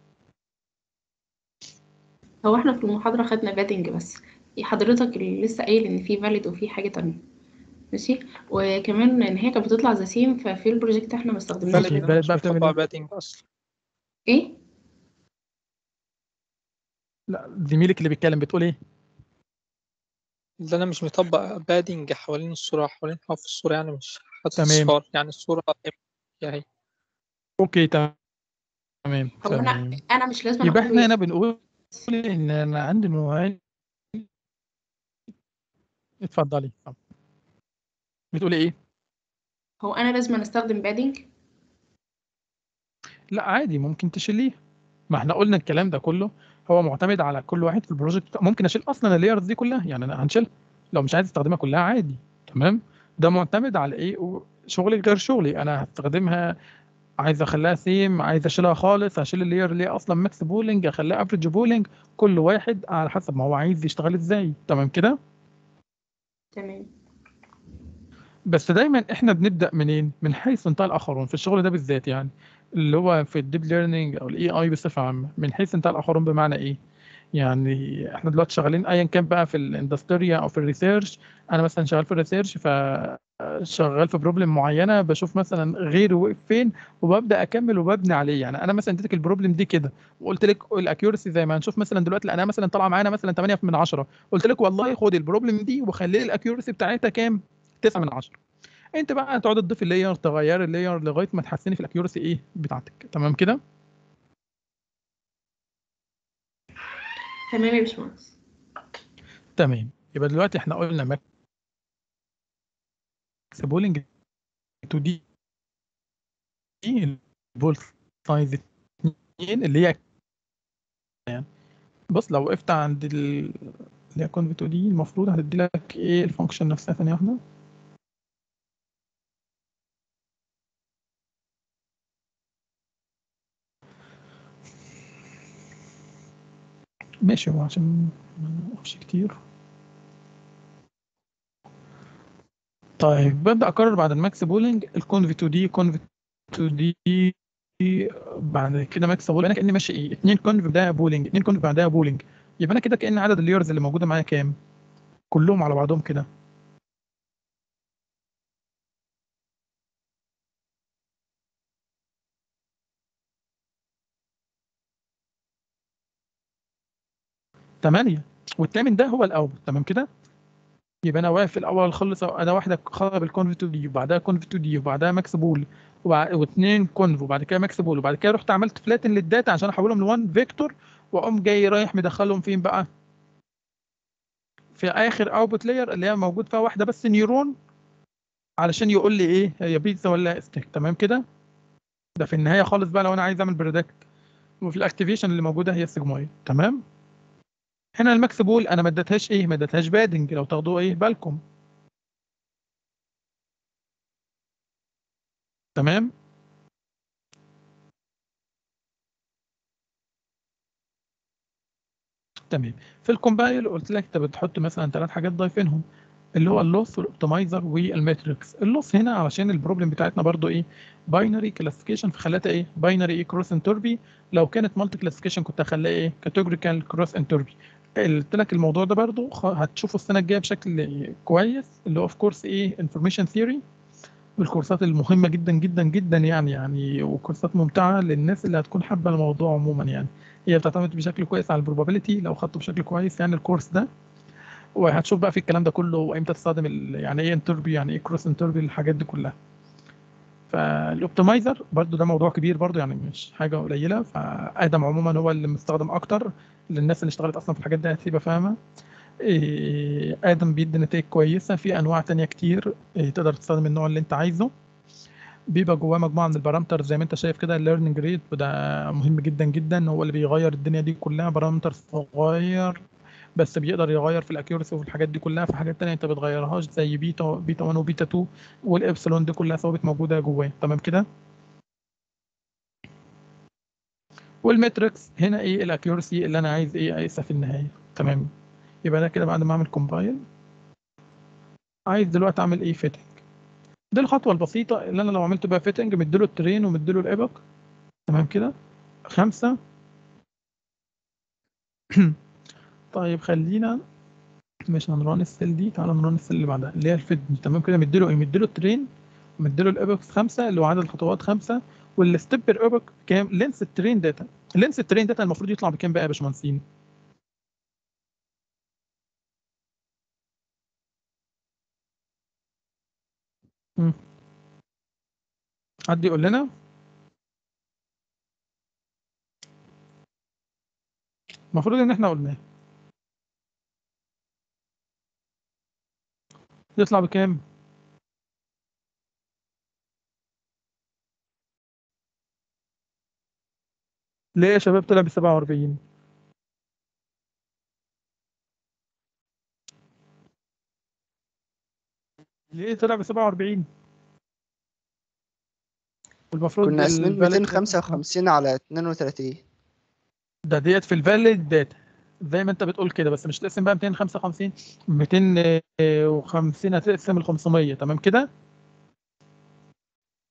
Speaker 3: هو احنا في المحاضرة خدنا بادنج بس حضرتك اللي لسه قايل ان في فاليد وفي حاجة تانية ماشي وكمان ان هي كانت بتطلع ذا سيم ففي البروجكت احنا ما استخدمناش
Speaker 1: ماشي،
Speaker 10: فاليد
Speaker 1: البلد
Speaker 10: مش
Speaker 1: بقى بتعمل
Speaker 10: بيطبق
Speaker 1: ايه؟
Speaker 10: بادنج اصلا
Speaker 3: ايه
Speaker 1: لا زميلك اللي بيتكلم بتقول ايه؟
Speaker 10: اللي انا مش مطبق بادنج حوالين الصورة حوالين حرف الصورة يعني مش حاطط
Speaker 1: تمام.
Speaker 10: صفار يعني الصورة هي هي
Speaker 1: اوكي تمام تمام
Speaker 3: هو انا
Speaker 1: تمام
Speaker 3: انا مش لازم
Speaker 1: يبقى
Speaker 3: أقول
Speaker 1: احنا
Speaker 3: له
Speaker 1: هنا بنقول ان انا عندي نوعين اتفضلي بتقولي ايه؟
Speaker 3: هو انا لازم استخدم بادنج
Speaker 1: لا عادي ممكن تشيليه ما احنا قلنا الكلام ده كله هو معتمد على كل واحد في البروجكت ممكن اشيل اصلا اللايرز دي كلها يعني انا هنشيلها لو مش عايز استخدمها كلها عادي تمام ده معتمد على ايه شغلي غير شغلي انا هستخدمها عايز اخليها سيم عايز اشيلها خالص هشيل اللاير اللي هي اصلا ماكس بولينج اخليها افريج بولينج كل واحد على حسب ما هو عايز يشتغل ازاي تمام كده
Speaker 3: تمام
Speaker 1: بس دايما احنا بنبدا منين من حيث انتهى الاخرون في الشغل ده بالذات يعني اللي هو في الديب ليرنينج او الاي اي بصفه عامه من حيث انتهى الاخرون بمعنى ايه يعني احنا دلوقتي شغالين ايا كان بقى في الاندستريا او في الريسيرش انا مثلا شغال في الريسيرش فشغال في بروبلم معينه بشوف مثلا غيره وقف فين وببدا اكمل وببني عليه يعني انا مثلا اديتك البروبلم دي كده وقلت لك الاكيورسي زي ما هنشوف مثلا دلوقتي انا مثلا طالعه معانا مثلا 8 من 10 قلت لك والله خد البروبلم دي وخلي لي الاكيورسي بتاعتها كام 9 من 10 انت بقى هتقعد تضيف اللاير تغير اللاير لغايه ما تحسني في الاكيورسي ايه بتاعتك تمام كده
Speaker 3: تمام يا باشمهندس
Speaker 1: تمام يبقى دلوقتي احنا قلنا ماكس بولينج 2 دي البول سايز 2 اللي هي يعني بص لو وقفت عند ال... اللي هي كونفي 2 دي المفروض هتدي لك ايه الفانكشن نفسها ثانيه واحده ماشي هو عشان ما نوقفش كتير طيب ببدأ أكرر بعد الماكس بولينج الكونفي 2 دي كونفي 2 دي بعد كده ماكس بولينج أنا كأني ماشي إيه اتنين كونف بعدها بولينج اتنين كونف بعدها بولينج يبقى أنا كده كأن عدد اللايرز اللي موجودة معايا كام؟ كلهم على بعضهم كده تمانية والتامن ده هو الأول تمام كده؟ يبقى انا واقف في الاول خلص انا واحده خرب الكونف 2 دي وبعدها كونف 2 دي وبعدها ماكس بول وبع- واثنين كونف وبعد كده ماكس بول وبعد كده رحت عملت فلاتن للداتا عشان احولهم لوان فيكتور واقوم جاي رايح مدخلهم فين بقى في اخر اوتبوت لاير اللي هي موجود فيها واحده بس نيورون علشان يقول لي ايه هي بيتزا ولا ستيك تمام كده ده في النهايه خالص بقى لو انا عايز اعمل بريدكت وفي الاكتيفيشن اللي موجوده هي السيجمويد تمام هنا الماكس بول انا ما اديتهاش ايه ما اديتهاش بادنج لو تاخدوه ايه بالكم تمام تمام في الكومبايل قلت لك انت بتحط مثلا ثلاث حاجات ضايفينهم اللي هو اللوس والاوبتمايزر والماتريكس اللوس هنا علشان البروبلم بتاعتنا برضو ايه باينري كلاسيفيكيشن فخليتها ايه باينري ايه كروس انتربي لو كانت مالتي كلاسيفيكيشن كنت هخليها ايه كاتيجوريكال كروس انتربي قلت لك الموضوع ده برضو خ- هتشوفه السنه الجايه بشكل كويس اللي هو في كورس ايه انفورميشن ثيوري والكورسات المهمه جدا جدا جدا يعني يعني وكورسات ممتعه للناس اللي هتكون حابه الموضوع عموما يعني هي بتعتمد بشكل كويس على البروبابيلتي لو خدته بشكل كويس يعني الكورس ده وهتشوف بقى في الكلام ده كله وامتى تستخدم ال- يعني ايه انتربي يعني ايه كروس انتربي الحاجات دي كلها فالاوبتمايزر برضو ده موضوع كبير برضو يعني مش حاجه قليله فادم عموما هو اللي مستخدم اكتر للناس اللي اشتغلت اصلا في الحاجات دي هتبقى فاهمه إيه، ادم بيدي نتائج كويسه في انواع تانية كتير إيه، تقدر تستخدم النوع اللي انت عايزه بيبقى جواه مجموعه من البارامتر زي ما انت شايف كده الليرنينج ريت وده مهم جدا جدا هو اللي بيغير الدنيا دي كلها بارامتر صغير بس بيقدر يغير في الاكيورسي وفي الحاجات دي كلها في حاجات تانية انت بتغيرهاش زي بيتا بيتا 1 وبيتا 2 والابسلون دي كلها ثوابت موجوده جواه تمام كده والماتريكس هنا ايه الاكيورسي اللي انا عايز ايه اقيسها في النهايه تمام يبقى انا كده بعد ما اعمل كومبايل عايز دلوقتي اعمل ايه فيتنج دي الخطوه البسيطه اللي انا لو عملت بقى فيتنج مديله الترين ومديله الايبك تمام كده خمسة طيب خلينا مش هنران السيل دي تعالى نران السيل اللي بعدها اللي هي الفيد تمام كده مديله ايه مديله الترين ومديله الايبكس خمسة اللي هو عدد الخطوات خمسة والستيب بير ايبك كام لينس الترين داتا لينس الترين داتا المفروض يطلع بكام بقى يا باشمهندسين مم. حد يقول لنا المفروض ان احنا قلناه يطلع بكام ليه يا شباب طلع ب 47 ليه طلع ب 47 والمفروض
Speaker 8: كنا قاسمين
Speaker 1: الفاليد
Speaker 8: 255 على 32
Speaker 1: ده ديت في الفاليد داتا زي ما انت بتقول كده بس مش تقسم بقى 255 250 هتقسم ال 500 تمام كده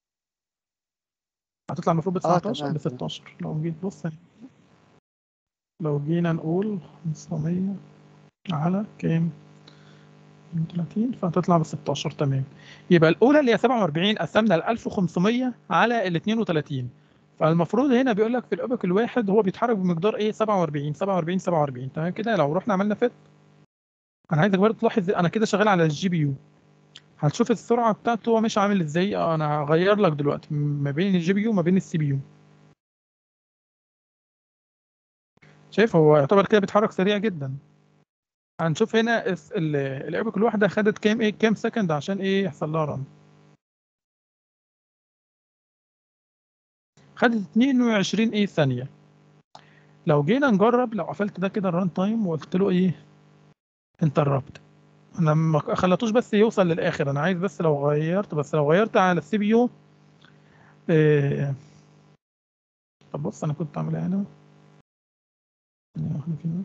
Speaker 1: هتطلع المفروض ب
Speaker 8: اه
Speaker 1: 19
Speaker 8: تمام
Speaker 1: ب 16 لو جيت بص لو جينا نقول 500 على كام 30 فهتطلع ب 16 تمام يبقى الاولى اللي هي 47 قسمنا ال 1500 على ال 32 فالمفروض هنا بيقول لك في الابك الواحد هو بيتحرك بمقدار ايه 47 47 47 تمام كده لو رحنا عملنا فت انا عايزك برضه تلاحظ انا كده شغال على الجي بي يو هتشوف السرعه بتاعته هو مش عامل ازاي آه، انا هغير لك دلوقتي ما بين الجي بي يو وما بين السي بي يو شايف هو يعتبر كده بيتحرك سريع جدا هنشوف هنا الس- ال- الايبك الواحده خدت كام ايه كام سكند عشان ايه يحصل لها رن خدت 22 ايه ثانيه لو جينا نجرب لو قفلت ده كده الران تايم وقلت له ايه انتربت انا ما خليتوش بس يوصل للاخر انا عايز بس لو غيرت بس لو غيرت على السي بي يو إيه طب بص انا كنت عاملها هنا ثانية واحدة كده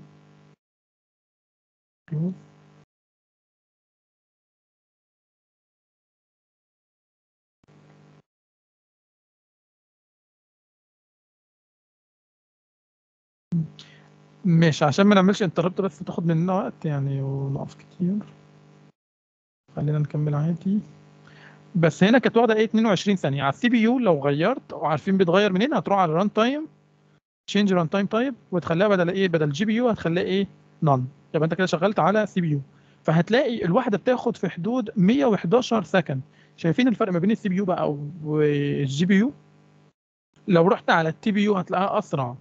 Speaker 1: close. مش عشان ما نعملش انتربت بس تاخد مننا وقت يعني ونقف كتير خلينا نكمل عادي بس هنا كانت واخده ايه 22 ثانيه على السي بي يو لو غيرت وعارفين بيتغير منين هتروح على الران تايم تشينج ران تايم تايب وتخليها بدل ايه بدل جي بي يو هتخليها ايه نون يبقى انت كده شغلت على سي بي يو فهتلاقي الواحده بتاخد في حدود 111 سكند شايفين الفرق ما بين السي بي يو بقى والجي بي يو لو رحت على التي بي يو هتلاقيها اسرع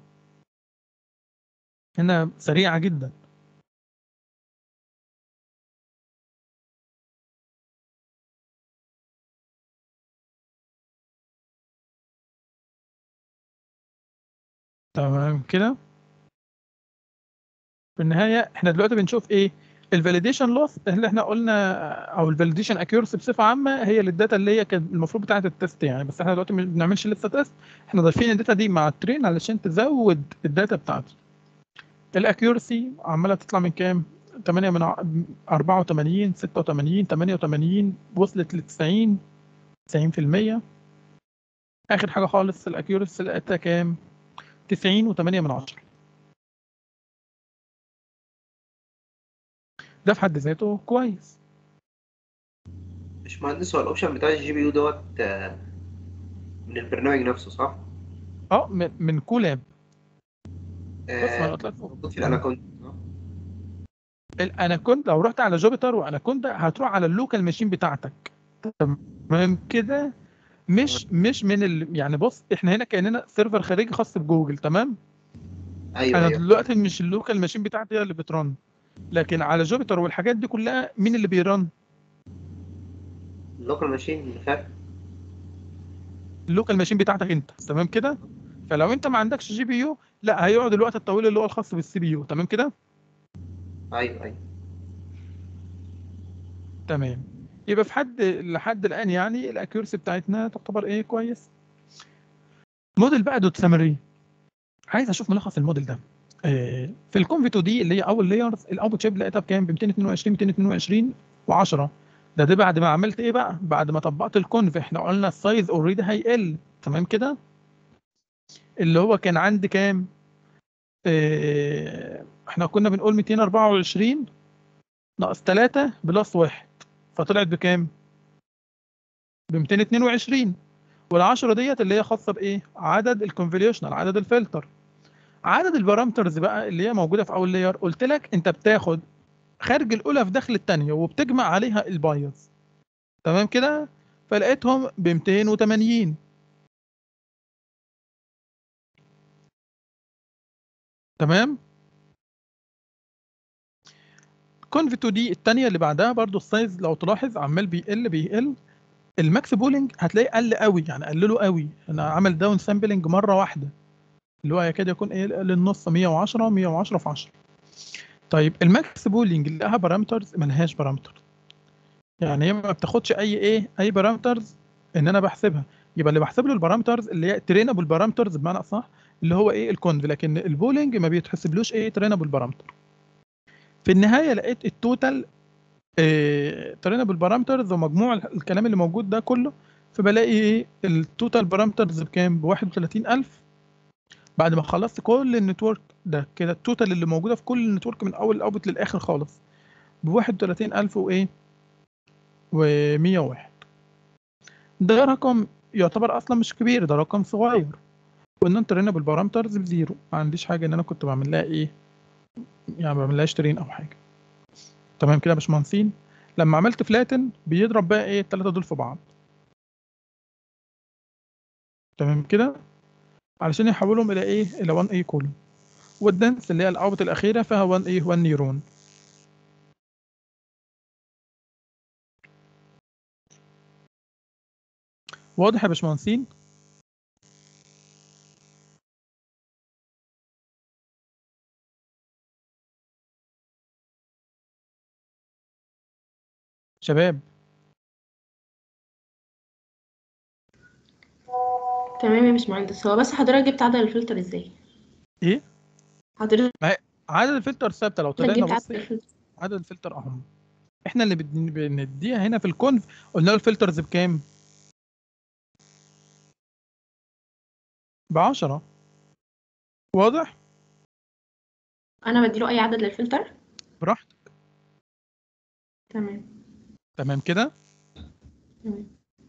Speaker 1: هنا سريعه جدا تمام كده في النهايه احنا دلوقتي بنشوف ايه الفاليديشن لوس اللي احنا قلنا او الفاليديشن اكيورسي بصفه عامه هي للداتا اللي هي كانت المفروض بتاعه التست يعني بس احنا دلوقتي ما بنعملش لسه تيست احنا ضايفين الداتا دي مع الترين علشان تزود الداتا بتاعته الاكيورسي عماله تطلع من كام 8 من ع- 84 86 88 وصلت ل 90 90% اخر حاجه خالص الاكيورسي لقيتها كام 90 و8 من 10 ده في حد ذاته كويس
Speaker 11: مش مهندس هو الاوبشن بتاع الجي بي يو دوت آه، من البرنامج نفسه صح؟
Speaker 1: اه من من كولاب بص ما انا
Speaker 11: آه،
Speaker 1: قلت لك
Speaker 11: موجود في الاناكوندا صح؟
Speaker 1: الاناكوندا لو رحت على جوبيتر واناكوندا هتروح على اللوكال ماشين بتاعتك تمام كده مش مش من ال... يعني بص احنا هنا كاننا سيرفر خارجي خاص بجوجل تمام
Speaker 11: ايوه
Speaker 1: انا
Speaker 11: ايوه
Speaker 1: دلوقتي مش اللوكال ماشين بتاعتي هي اللي بترن لكن على جوبيتر والحاجات دي كلها مين اللي بيرن
Speaker 11: اللوكال ماشين اللي فات
Speaker 1: اللوكال ماشين بتاعتك انت تمام كده فلو انت ما عندكش جي بي يو لا هيقعد الوقت الطويل اللي هو الخاص بالسي بي يو تمام كده
Speaker 11: ايوه ايوه
Speaker 1: تمام يبقى في حد لحد الان يعني الاكيورسي بتاعتنا تعتبر ايه كويس موديل بقى دوت سامري عايز اشوف ملخص الموديل ده آه، في الكونفيتو دي اللي هي اول لايرز الاوتبوت شيب لقيتها بكام ب 222 222 و10 ده ده بعد ما عملت ايه بقى بعد ما طبقت الكونف احنا قلنا السايز اوريدي هيقل تمام كده اللي هو كان عندي كام آه، احنا كنا بنقول 224 ناقص 3 بلس 1 فطلعت بكام ب 222 وال10 ديت اللي هي خاصه بايه عدد الكونفوليوشنال عدد الفلتر عدد البارامترز بقى اللي هي موجوده في اول لاير قلت لك انت بتاخد خارج الاولى في داخل الثانيه وبتجمع عليها البايظ تمام كده فلقيتهم ب 280 تمام كونفيتو دي الثانيه اللي بعدها برضو السايز لو تلاحظ عمال بيقل بيقل الماكس بولينج هتلاقيه قل قوي يعني قلله قوي انا عمل داون سامبلنج مره واحده اللي هو يكاد يكون ايه للنص 110 110 في 10 طيب الماكس بولينج اللي لها بارامترز ملهاش بارامتر يعني هي ما بتاخدش اي ايه اي بارامترز ان انا بحسبها يبقى اللي بحسب له البارامترز اللي هي ترينابل بارامترز بمعنى اصح اللي هو ايه الكونف لكن البولينج ما بيتحسبلوش ايه ترينابل بارامتر في النهايه لقيت التوتال ترينابل بارامترز ومجموع الكلام اللي موجود ده كله فبلاقي ايه التوتال بارامترز بكام ب 31000 بعد ما خلصت كل النتورك ده كده التوتال اللي موجوده في كل النتورك من اول الاوبت للاخر خالص ب 31000 وايه و101 ده رقم يعتبر اصلا مش كبير ده رقم صغير وان ترينا بالبارامترز بزيرو ما عنديش حاجه ان انا كنت بعمل لها ايه يعني ما بعملهاش ترين او حاجه تمام كده يا باشمهندسين لما عملت فلاتن بيضرب بقى ايه الثلاثه دول في بعض تمام كده علشان يحولهم الى ايه الى 1 اي كولوم والدنس اللي هي الاوبت الاخيره فيها 1 ايه 1 نيرون واضح يا باشمهندسين شباب
Speaker 3: تمام يا باشمهندس هو بس حضرتك جبت عدد الفلتر ازاي
Speaker 1: ايه
Speaker 3: حضرتك
Speaker 1: ما هي عدد الفلتر ثابته لو
Speaker 3: جبت
Speaker 1: طلعنا
Speaker 3: عدد
Speaker 1: بص
Speaker 3: الفلتر
Speaker 1: عدد الفلتر اهم احنا اللي بن- بنديها هنا في الكونف قلنا له الفلترز بكام ب 10 واضح
Speaker 3: انا بديله اي عدد للفلتر
Speaker 1: براحتك
Speaker 3: تمام
Speaker 1: تمام كده
Speaker 3: تمام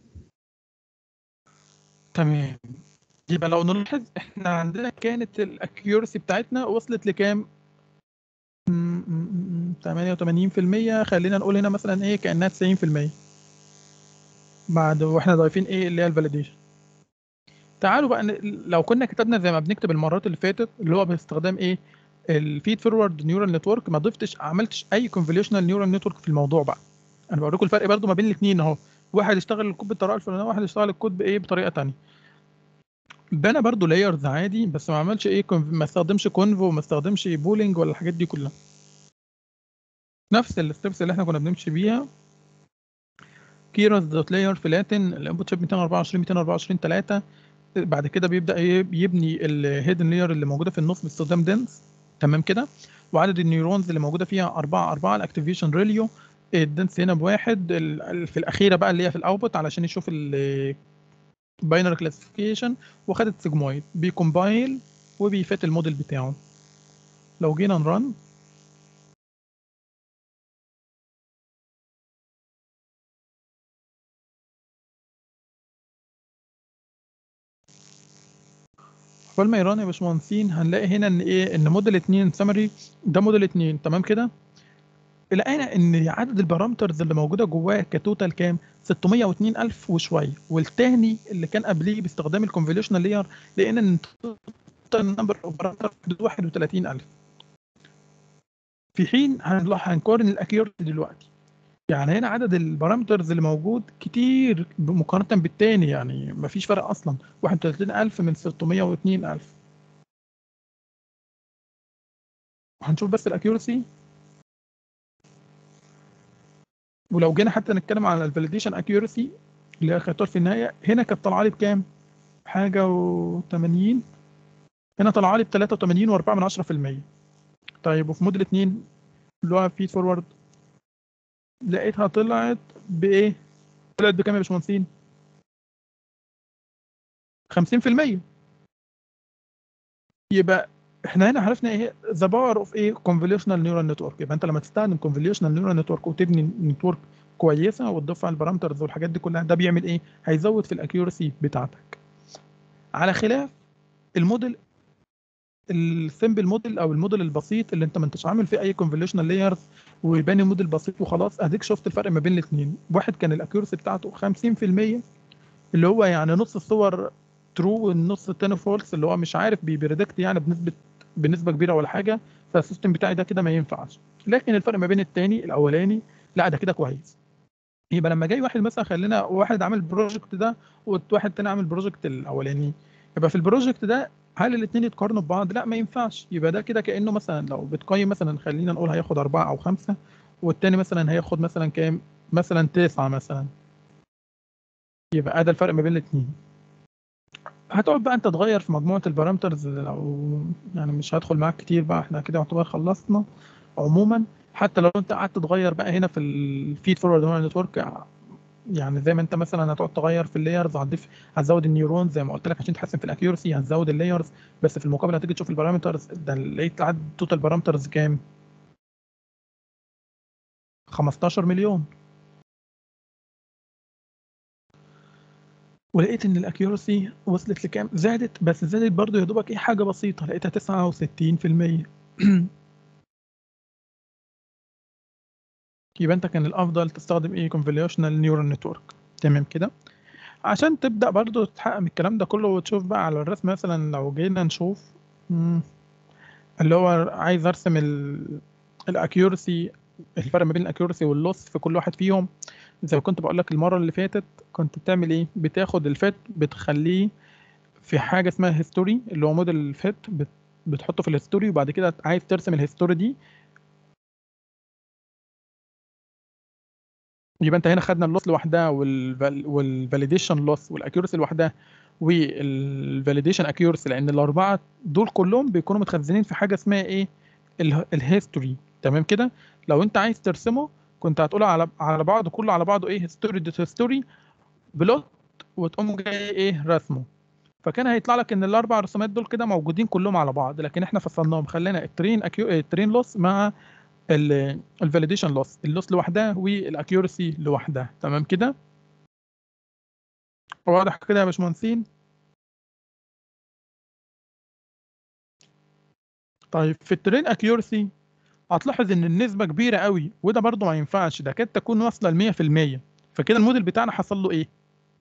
Speaker 1: تمام يبقى لو نلاحظ احنا عندنا كانت الاكيورسي بتاعتنا وصلت لكام م- م- م- 88% خلينا نقول هنا مثلا ايه كانها 90% بعد واحنا ضايفين ايه اللي هي الفاليديشن تعالوا بقى ن- لو كنا كتبنا زي ما بنكتب المرات اللي فاتت اللي هو باستخدام ايه الفيد فورورد نيورال نتورك ما ضفتش عملتش اي كونفوليوشنال نيورال نتورك في الموضوع بقى انا بوريكم الفرق برضو ما بين الاثنين اهو واحد يشتغل الكود بالطريقه الفلانيه وواحد يشتغل الكود بايه بطريقه تانية بنى برضو لايرز عادي بس ما عملش ايه conv- ما استخدمش كونفو وما استخدمش بولينج ولا الحاجات دي كلها نفس الستبس اللي احنا كنا بنمشي بيها كيروس دوت لاير فلاتن الانبوت شيب 224 224 3 بعد كده بيبدا ايه يبني الهيدن لاير اللي موجوده في النص باستخدام دنس تمام كده وعدد النيورونز اللي موجوده فيها 4 4 الاكتيفيشن ريليو الدنس هنا بواحد ال- ال- في الاخيره بقى اللي هي في الاوتبوت علشان يشوف الباينري كلاسيفيكيشن وخدت سيجمويد بيكومبايل وبيفات الموديل بتاعه لو جينا نرن قبل ما يران يا باشمهندسين هنلاقي هنا ان ايه ان موديل 2 سمري ده موديل 2 تمام كده لقينا ان عدد البارامترز اللي موجوده جواه كتوتال كام 602000 وشويه والتاني اللي كان قبليه باستخدام الكونفوليوشنال لاير لقينا ان التوتال نمبر اوف بارامترز 31000 في حين هنلاحظ هنقارن الاكيورتي دلوقتي يعني هنا عدد البارامترز اللي موجود كتير مقارنة بالتاني يعني مفيش فرق أصلا 31000 من 602000 هنشوف بس الأكيورسي ولو جينا حتى نتكلم على الفاليديشن أكيورسي اللي هي خطر في النهاية هنا كانت طالعة لي بكام؟ حاجة و80 هنا طالعة لي ب 83 و4 من 10% طيب وفي موديل 2 اللي هو فيد فورورد لقيتها طلعت بايه؟ طلعت بكام يا باشمهندسين؟ 50% يبقى احنا هنا عرفنا ايه ذا باور اوف ايه كونفوليوشنال نيورال نتورك يبقى انت لما تستخدم كونفوليوشنال نيورال نتورك وتبني نتورك كويسه وتضيف على البارامترز والحاجات دي كلها ده بيعمل ايه؟ هيزود في الاكيورسي بتاعتك على خلاف الموديل السمبل موديل او الموديل البسيط اللي انت ما انتش عامل فيه اي كونفوليوشنال لايرز ويباني موديل بسيط وخلاص اديك شفت الفرق ما بين الاثنين واحد كان الاكيورسي بتاعته 50% اللي هو يعني نص الصور ترو والنص التاني فولس اللي هو مش عارف بيبريدكت يعني بنسبه بنسبه كبيره ولا حاجه فالسيستم بتاعي ده كده ما ينفعش لكن الفرق ما بين التاني الاولاني لا ده كده كويس يبقى لما جاي واحد مثلا خلينا واحد عامل البروجكت ده وواحد تاني عامل البروجكت الاولاني يبقى في البروجكت ده هل الاثنين يتقارنوا ببعض؟ لا ما ينفعش يبقى ده كده كانه مثلا لو بتقيم مثلا خلينا نقول هياخد اربعه او خمسه والتاني مثلا هياخد مثلا كام؟ مثلا تسعه مثلا يبقى ده الفرق ما بين الاثنين هتقعد بقى انت تغير في مجموعه البارامترز لو يعني مش هدخل معاك كتير بقى احنا كده يعتبر خلصنا عموما حتى لو انت قعدت تغير بقى هنا في الفيد فورورد نتورك يعني زي ما انت مثلا هتقعد تغير في اللايرز هتضيف هتزود النيورونز زي ما قلت لك عشان تحسن في الاكيورسي هتزود اللايرز بس في المقابل هتيجي تشوف البارامترز ده لقيت عدد التوتال بارامترز كام 15 مليون ولقيت ان الاكيورسي وصلت لكام زادت بس زادت برضو يا دوبك ايه حاجه بسيطه لقيتها 69% يبقى انت كان الافضل تستخدم ايه convolutional neural network تمام كده عشان تبدا برضو تحقق من الكلام ده كله وتشوف بقى على الرسم مثلا لو جينا نشوف مم، اللي هو عايز ارسم الاكيورسي الفرق ما بين الاكيورسي واللوس في كل واحد فيهم زي ما كنت بقول لك المره اللي فاتت كنت بتعمل ايه بتاخد الفات بتخليه في حاجه اسمها هيستوري اللي هو موديل الفات بت- بتحطه في الهيستوري وبعد كده عايز ترسم الهيستوري دي يبقى انت هنا خدنا اللوس لوحدها والفاليديشن لوس والاكيورسي لوحدها والفاليديشن اكيورسي لان الاربعه دول كلهم بيكونوا متخزنين في حاجه اسمها ايه الهيستوري تمام كده لو انت عايز ترسمه كنت هتقول على على بعضه كله على بعضه ايه هيستوري دوت هيستوري بلوت وتقوم جاي ايه رسمه فكان هيطلع لك ان الاربع رسومات دول كده موجودين كلهم على بعض لكن احنا فصلناهم خلينا الترين أكيو... الترين لوس مع الفاليديشن لوس اللوس لوحدها والاكيورسي لوحدها تمام كده واضح كده يا باشمهندسين طيب في الترين اكيورسي هتلاحظ ان النسبه كبيره قوي وده برضو ما ينفعش ده كاد تكون واصله ل 100% فكده الموديل بتاعنا حصل له ايه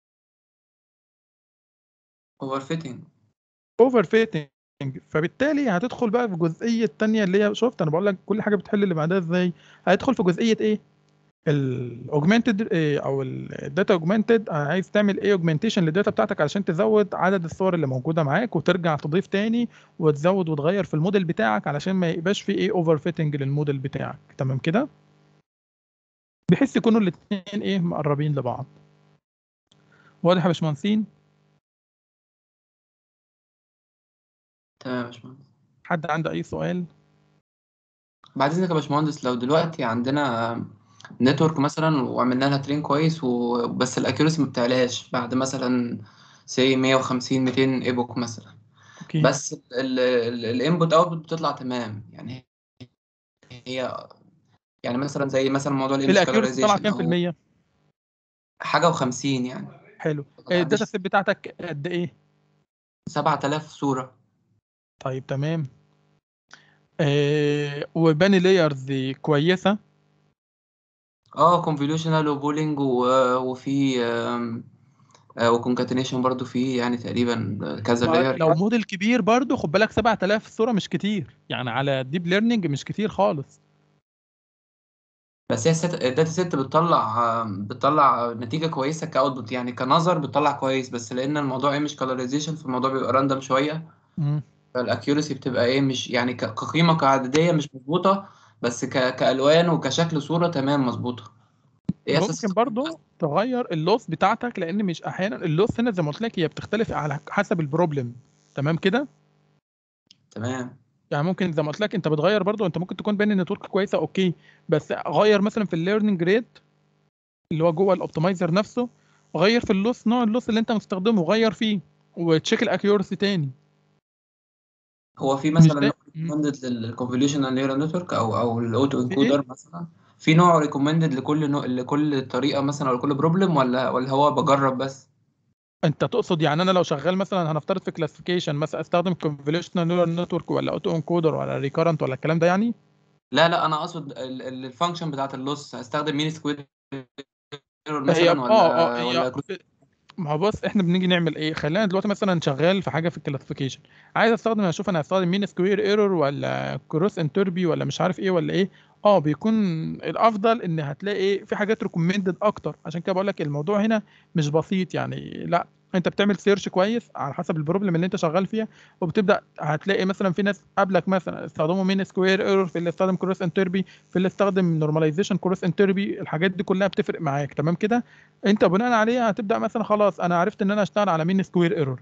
Speaker 4: اوفر فيتنج
Speaker 1: اوفر فيتنج فبالتالي هتدخل بقى في الجزئيه الثانيه اللي هي شفت انا بقول لك كل حاجه بتحل اللي بعدها ازاي هتدخل في جزئيه ايه الاوجمانتد او الداتا اوجمانتد عايز تعمل ايه اوجمانتيشن للداتا بتاعتك علشان تزود عدد الصور اللي موجوده معاك وترجع تضيف تاني وتزود وتغير في الموديل بتاعك علشان ما يبقاش في ايه اوفر فيتنج للموديل بتاعك تمام كده بحيث يكونوا الاثنين ايه مقربين لبعض واضح يا باشمهندسين
Speaker 4: تمام يا باشمهندس
Speaker 1: حد عنده اي سؤال
Speaker 4: بعد اذنك يا باشمهندس لو دلوقتي عندنا نتورك مثلا وعملنا لها ترين كويس وبس الاكيورسي ما بتعلاش بعد مثلا سي 150 200 ايبوك مثلا
Speaker 1: اوكي
Speaker 4: بس الانبوت اوتبوت بتطلع تمام يعني هي يعني مثلا زي مثلا موضوع
Speaker 1: الاكيورسي طلع
Speaker 4: الامسكالاريزيشن
Speaker 1: كام في المية
Speaker 4: حاجه و50 يعني
Speaker 1: حلو
Speaker 4: طلع
Speaker 1: الداتا
Speaker 4: دي
Speaker 1: سيت بتاعتك قد ايه
Speaker 4: 7000 صوره
Speaker 1: طيب تمام آه وباني لايرز كويسه
Speaker 4: اه كونفوليوشنال وبولينج وفي وكونكاتينيشن برضو في يعني تقريبا كذا
Speaker 1: ما
Speaker 4: لاير
Speaker 1: لو موديل كبير برضو خد بالك 7000 صوره مش كتير يعني على ديب ليرنينج مش كتير خالص
Speaker 4: بس هي الست- الداتا سيت بتطلع بتطلع نتيجة كويسة كاوتبوت يعني كنظر بتطلع كويس بس لأن الموضوع ايه مش كالوريزيشن فالموضوع بيبقى راندوم شوية
Speaker 1: مم.
Speaker 4: فالاكيورسي بتبقى ايه مش يعني ك- كقيمة كعددية مش مظبوطة بس ك... كألوان وكشكل صورة تمام مظبوطة ايه أساس
Speaker 1: ممكن برضو تغير اللوس بتاعتك لان مش احيانا اللوس هنا زي ما قلت لك هي بتختلف على حسب البروبلم تمام كده
Speaker 4: تمام
Speaker 1: يعني ممكن زي ما قلت لك انت بتغير برضو انت ممكن تكون بين النتورك كويسه اوكي بس غير مثلا في الليرنينج ريت اللي هو جوه الاوبتمايزر نفسه غير في اللوس نوع اللوس اللي انت مستخدمه غير فيه وتشيك الاكيورسي تاني
Speaker 4: هو في
Speaker 1: مش
Speaker 4: مثلا
Speaker 1: ده
Speaker 4: نوع ريكومندد للكونفوليوشنال نيورال نتورك او او الاوتو انكودر مثلا في نوع ريكومندد لكل نوع لكل طريقة مثلا او لكل بروبلم ولا ولا هو بجرب بس
Speaker 1: انت تقصد يعني انا لو شغال مثلا هنفترض في كلاسيفيكيشن مثلا استخدم كونفوليوشنال نيورال نتورك ولا اوتو انكودر ولا ريكارنت ولا الكلام ده يعني
Speaker 4: لا لا انا اقصد الفانكشن بتاعت اللوس استخدم مين سكوير
Speaker 1: هي
Speaker 4: مثلا
Speaker 1: اه
Speaker 4: ولا
Speaker 1: اه
Speaker 4: ولا
Speaker 1: هي ما هو بص احنا بنيجي نعمل ايه خلينا دلوقتي مثلا شغال في حاجه في الكلاسيفيكيشن عايز استخدم اشوف انا هستخدم مين سكوير ايرور ولا كروس انتربي ولا مش عارف ايه ولا ايه اه بيكون الافضل ان هتلاقي ايه في حاجات ريكومندد اكتر عشان كده بقول لك الموضوع هنا مش بسيط يعني لا انت بتعمل سيرش كويس على حسب البروبلم اللي انت شغال فيها وبتبدا هتلاقي مثلا في ناس قبلك مثلا استخدموا مين سكوير ايرور في اللي استخدم كروس انتربي في اللي استخدم نورماليزيشن كروس انتربي الحاجات دي كلها بتفرق معاك تمام كده انت بناء عليها هتبدا مثلا خلاص انا عرفت ان انا اشتغل على مين سكوير ايرور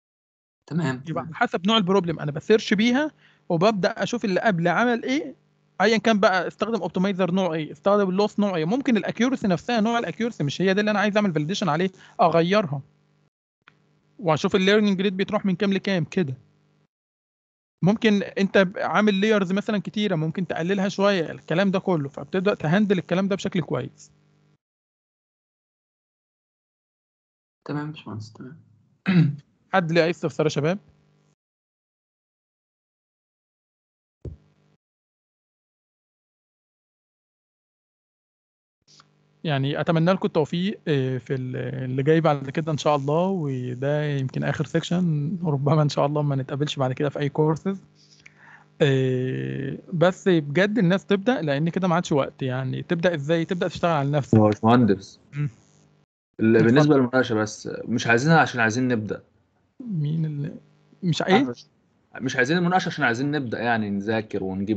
Speaker 4: تمام
Speaker 1: يبقى على حسب نوع البروبلم انا بسيرش بيها وببدا اشوف اللي قبل عمل ايه ايا كان بقى استخدم اوبتمايزر نوع ايه استخدم اللوس نوع ايه ممكن الاكيورسي نفسها نوع الاكيورسي مش هي دي اللي انا عايز اعمل فاليديشن عليه اغيرها واشوف الليرنينج ريت بتروح من كام لكام كده ممكن انت ب- عامل لايرز مثلا كتيره ممكن تقللها شويه الكلام ده كله فبتبدا تهندل الكلام ده بشكل كويس
Speaker 4: تمام يا باشمهندس تمام
Speaker 1: حد ليه اي استفسار يا شباب يعني اتمنى لكم التوفيق آه، في ال- اللي جاي بعد كده ان شاء الله وده يمكن اخر سيكشن ربما ان شاء الله ما نتقابلش بعد كده في اي كورسز بس بجد الناس تبدا لان كده ما عادش وقت يعني تبدا ازاي تبدا تشتغل على نفسك
Speaker 12: هو باشمهندس
Speaker 1: مم.
Speaker 12: اللي
Speaker 1: اتفضل.
Speaker 12: بالنسبه للمناقشه بس مش عايزينها عشان عايزين نبدا
Speaker 1: مين اللي مش ايه
Speaker 12: مش عايزين المناقشه عشان عايزين نبدا يعني نذاكر ونجيب